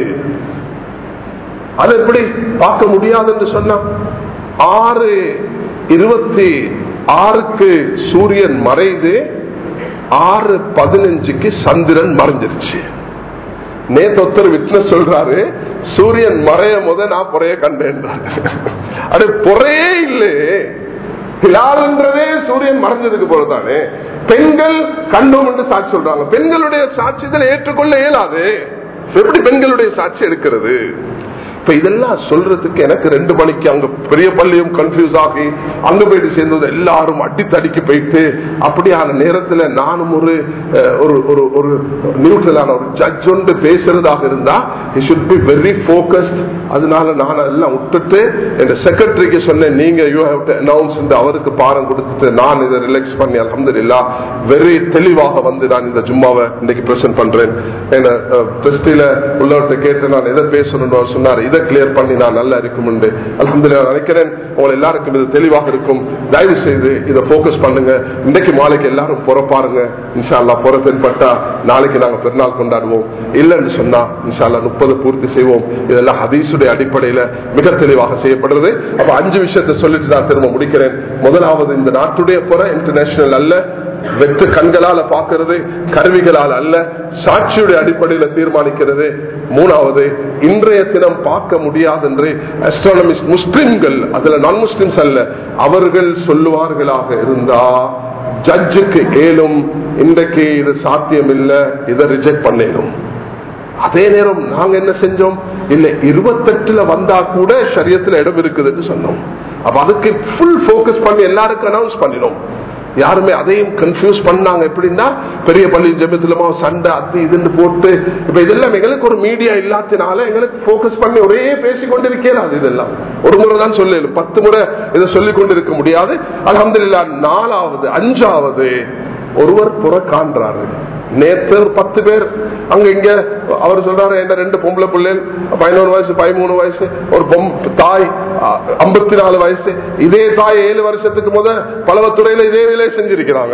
அது எப்படி பார்க்க முடியாது என்று சொன்னா ஆறு இருபத்தி ஆறுக்கு சூரியன் மறைந்து ஆறு பதினஞ்சுக்கு சந்திரன் மறைஞ்சிருச்சு நேத்து ஒருத்தர் விட்னஸ் சொல்றாரு சூரியன் மறைய முத நான் பொறைய கண்டேன் அது பொறையே இல்லையே ஹிலால்ன்றதே சூரியன் மறைஞ்சதுக்கு போறதானே பெண்கள் கண்டோம் என்று சாட்சி சொல்றாங்க பெண்களுடைய சாட்சியத்தில் ஏற்றுக்கொள்ள இயலாது எப்படி பெண்களுடைய சாட்சி எடுக்கிறது இப்ப இதெல்லாம் சொல்றதுக்கு எனக்கு ரெண்டு மணிக்கு அங்க பெரிய பள்ளியும் கன்ஃபியூஸ் ஆகி அங்க போயிட்டு சேர்ந்தது எல்லாரும் அடித்தடிக்கு போயிட்டு அப்படியான நேரத்துல நானும் ஒரு ஒரு ஒரு ஒரு நியூட்ரலான ஒரு ஜட்ஜ் ஒன்று பேசுறதாக இருந்தா he should be very focused அதனால நான் எல்லாம் விட்டுட்டு என் செக்ரட்டரிக்கு சொன்னேன் நீங்க யூ ஹேவ் டு அனௌன்ஸ் அவருக்கு பாரம் கொடுத்துட்டு நான் இதை ரிலாக்ஸ் பண்ணி அலமதுல்லா வெரி தெளிவாக வந்து நான் இந்த ஜும்மாவை இன்னைக்கு பிரசன்ட் பண்றேன் என்ன டெஸ்டில உள்ளவர்கிட்ட கேட்டு நான் எதை பேசணும்னு அவர் சொன்னார் இதை கிளியர் பண்ணி நான் நல்லா இருக்கும் அலமதுல்லா நினைக்கிறேன் உங்களை எல்லாருக்கும் இது தெளிவாக இருக்கும் தயவு செய்து இதை போக்கஸ் பண்ணுங்க இன்றைக்கு மாலைக்கு எல்லாரும் புறப்பாருங்க இன்ஷா அல்லா புற தென்பட்டா நாளைக்கு நாங்க பெருநாள் கொண்டாடுவோம் இல்லைன்னு சொன்னா இன்ஷா அல்லா முப்பது பூர்த்தி செய்வோம் இதெல்லாம் ஹதீசுடைய அடிப்படையில மிக தெளிவாக செய்யப்படுறது அப்ப அஞ்சு விஷயத்தை சொல்லிட்டு நான் திரும்ப முடிக்கிறேன் முதலாவது இந்த நாட்டுடைய புற இன்டர்நேஷனல் அல்ல வெற்று கண்களால பார்க்கிறது கருவிகளால் அல்ல சாட்சியுடைய அடிப்படையில் தீர்மானிக்கிறது மூணாவது இன்றைய தினம் பார்க்க முடியாது என்று அஸ்ட்ரானமிஸ்ட் முஸ்லிம்கள் அதுல நான் முஸ்லிம்ஸ் அல்ல அவர்கள் சொல்லுவார்களாக இருந்தா ஜட்ஜுக்கு ஏலும் இன்றைக்கு இது சாத்தியம் இல்லை இதை ரிஜெக்ட் பண்ணிடும் அதே நேரம் நாங்க என்ன செஞ்சோம் இல்ல இருபத்தெட்டுல வந்தா கூட சரியத்துல இடம் இருக்குதுன்னு சொன்னோம் அப்ப அதுக்கு ஃபுல் போக்கஸ் பண்ணி எல்லாருக்கும் அனௌன்ஸ் பண்ணினோம் யாருமே அதையும் கன்ஃபியூஸ் பண்ணாங்க எப்படின்னா பெரிய பள்ளி ஜெபத்துலமா சண்டை அது இதுன்னு போட்டு இப்ப இதெல்லாம் எங்களுக்கு ஒரு மீடியா இல்லாதனால எங்களுக்கு போக்கஸ் பண்ணி ஒரே பேசிக்கொண்டிருக்கிறாது இதெல்லாம் ஒரு முறை தான் சொல்லலும் பத்து முறை இதை சொல்லிக் கொண்டிருக்க முடியாது அலமதுல்லா நாலாவது அஞ்சாவது ஒருவர் புற காண்றாரு நேற்று பத்து பேர் அங்க இங்க அவர் சொல்றாரு என்ன ரெண்டு பொம்பளை பிள்ளைகள் பதினோரு வயசு பதிமூணு வயசு ஒரு தாய் ஐம்பத்தி நாலு வயசு இதே தாய் ஏழு வருஷத்துக்கு முத பலவத்துறையில இதே வேலையை செஞ்சிருக்கிறாங்க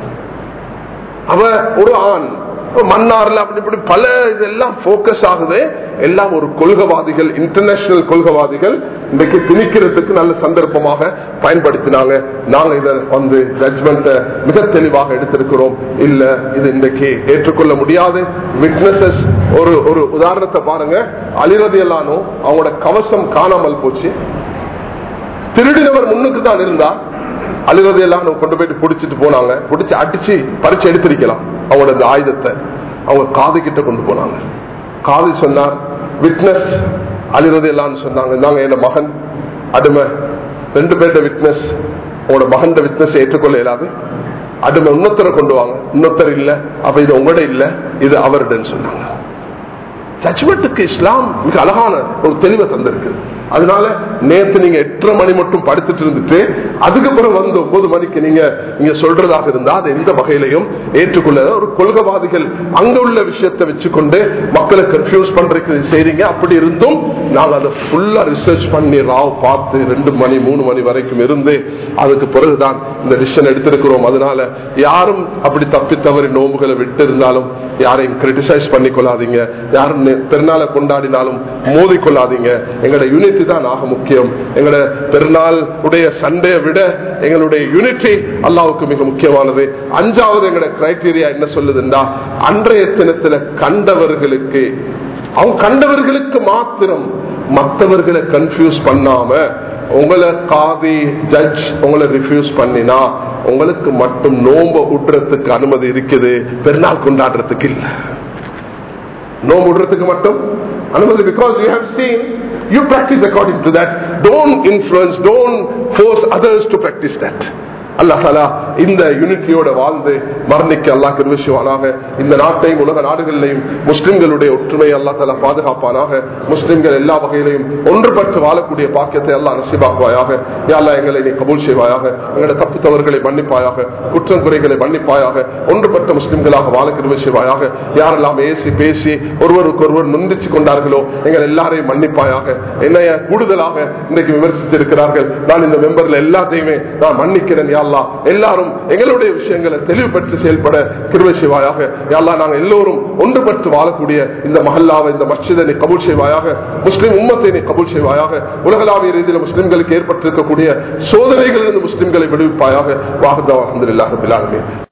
அவ ஒரு ஆண் மன்னார்ல அப்படி இப்படி பல இதெல்லாம் போக்கஸ் ஆகுது எல்லாம் ஒரு கொள்கவாதிகள் இன்டர்நேஷனல் கொள்கவாதிகள் இன்றைக்கு திணிக்கிறதுக்கு நல்ல சந்தர்ப்பமாக பயன்படுத்தினாங்க நாங்க இதை வந்து ஜட்மெண்ட்டை மிக தெளிவாக எடுத்திருக்கிறோம் இல்ல இது இன்றைக்கு ஏற்றுக்கொள்ள முடியாது விட்னஸஸ் ஒரு ஒரு உதாரணத்தை பாருங்க அலிரதி எல்லானும் அவங்களோட கவசம் காணாமல் போச்சு திருடினவர் முன்னுக்கு தான் இருந்தா அழுவது எல்லாம் கொண்டு போயிட்டு பிடிச்சிட்டு போனாங்க பிடிச்சி அடிச்சு பறிச்சு எடுத்திருக்கலாம் அவங்களோட அந்த ஆயுதத்தை அவங்க காது கிட்ட கொண்டு போனாங்க காது சொன்னார் விட்னஸ் அழுவது எல்லாம் சொன்னாங்க நாங்க என் மகன் அடிமை ரெண்டு பேர்ட்ட விட்னஸ் உங்களோட மகன் விட்னஸ் ஏற்றுக்கொள்ள இயலாது அடிமை இன்னொருத்தரை கொண்டு வாங்க இன்னொருத்தர் இல்ல அப்ப இது உங்களோட இல்ல இது அவருடன் சொன்னாங்க ஜட்மெண்ட்டுக்கு இஸ்லாம் மிக அழகான ஒரு தெளிவை தந்திருக்கு அதனால நேத்து நீங்க எட்டரை மணி மட்டும் படுத்துட்டு இருந்துட்டு அதுக்கப்புறம் வந்து ஒன்பது மணிக்கு நீங்க நீங்க சொல்றதாக இருந்தா அது எந்த வகையிலையும் ஏற்றுக்கொள்ள ஒரு கொள்கவாதிகள் அங்க உள்ள விஷயத்தை வச்சுக்கொண்டு மக்களை கன்ஃபியூஸ் பண்றதுக்கு செய்றீங்க அப்படி இருந்தும் நாங்க அதை ஃபுல்லா ரிசர்ச் பண்ணி ராவ் பார்த்து ரெண்டு மணி மூணு மணி வரைக்கும் இருந்து அதுக்கு பிறகுதான் இந்த டிசிஷன் எடுத்திருக்கிறோம் அதனால யாரும் அப்படி தப்பி தவறி நோம்புகளை விட்டு இருந்தாலும் யாரையும் கிரிட்டிசைஸ் பண்ணி கொள்ளாதீங்க யாரும் பெருநாளை கொண்டாடினாலும் மோதி கொள்ளாதீங்க எங்களோட யூனிட்டி தான் ஆக முக்கியம் எங்களோட பெருநாள் உடைய சண்டையை விட எங்களுடைய யூனிட்டி அல்லாவுக்கு மிக முக்கியமானது அஞ்சாவது எங்களோட கிரைடீரியா என்ன சொல்லுதுன்னா அன்றைய தினத்துல கண்டவர்களுக்கு அவங்க கண்டவர்களுக்கு மாத்திரம் மற்றவர்களை கன்ஃபியூஸ் பண்ணாம உங்களை காதி ஜட்ஜ் உங்களை ரிஃப்யூஸ் பண்ணினா உங்களுக்கு மட்டும் நோம்ப விட்டுறதுக்கு அனுமதி இருக்குது பெருநாள் கொண்டாடுறதுக்கு இல்ல நோம்பு விடுறதுக்கு மட்டும் அனுமதி because you have seen you practice according to that don't influence don't force others to practice that Allah தாலா இந்த யூனிட்டியோட வாழ்ந்து மரணிக்க அல்லா கிருவிசுவானாக இந்த நாட்டையும் உலக நாடுகளிலையும் முஸ்லிம்களுடைய ஒற்றுமை அல்லா தாலா பாதுகாப்பானாக முஸ்லிம்கள் எல்லா வகையிலையும் ஒன்றுபட்டு வாழக்கூடிய பாக்கியத்தை எல்லாம் நசிபாக்குவாயாக யாழ்லா எங்களை நீ கபூல் செய்வாயாக எங்களுடைய தப்பு தவறுகளை மன்னிப்பாயாக குற்றம் குறைகளை மன்னிப்பாயாக ஒன்றுபட்ட முஸ்லிம்களாக வாழ கிருவை செய்வாயாக யாரெல்லாம் ஏசி பேசி ஒருவருக்கு ஒருவர் நொந்திச்சு கொண்டார்களோ எங்கள் எல்லாரையும் மன்னிப்பாயாக என்னைய கூடுதலாக இன்றைக்கு விமர்சித்திருக்கிறார்கள் நான் இந்த மெம்பர்ல எல்லாத்தையுமே நான் மன்னிக்கிறேன் யாழ்லா எல்லாரும் எங்களுடைய விஷயங்களை தெளிவுபடுத்தி செயல்பட கிருவை செய்வாயாக யாழ்லா நாங்கள் எல்லோரும் ஒன்றுபட்டு வாழக்கூடிய இந்த மஹல்லாவை இந்த மஸ்ஜிதை நீ கபூல் செய்வாயாக முஸ்லிம் உம்மத்தை நீ கபூல் செய்வாயாக உலகளாவிய ரீதியில் முஸ்லிம்களுக்கு ஏற்பட்டிருக்கக்கூடிய சோதனைகளிலிருந்து முஸ்லிம்களை விடுவிப்பாயாக வாகதா அஹமதுல்லாஹ்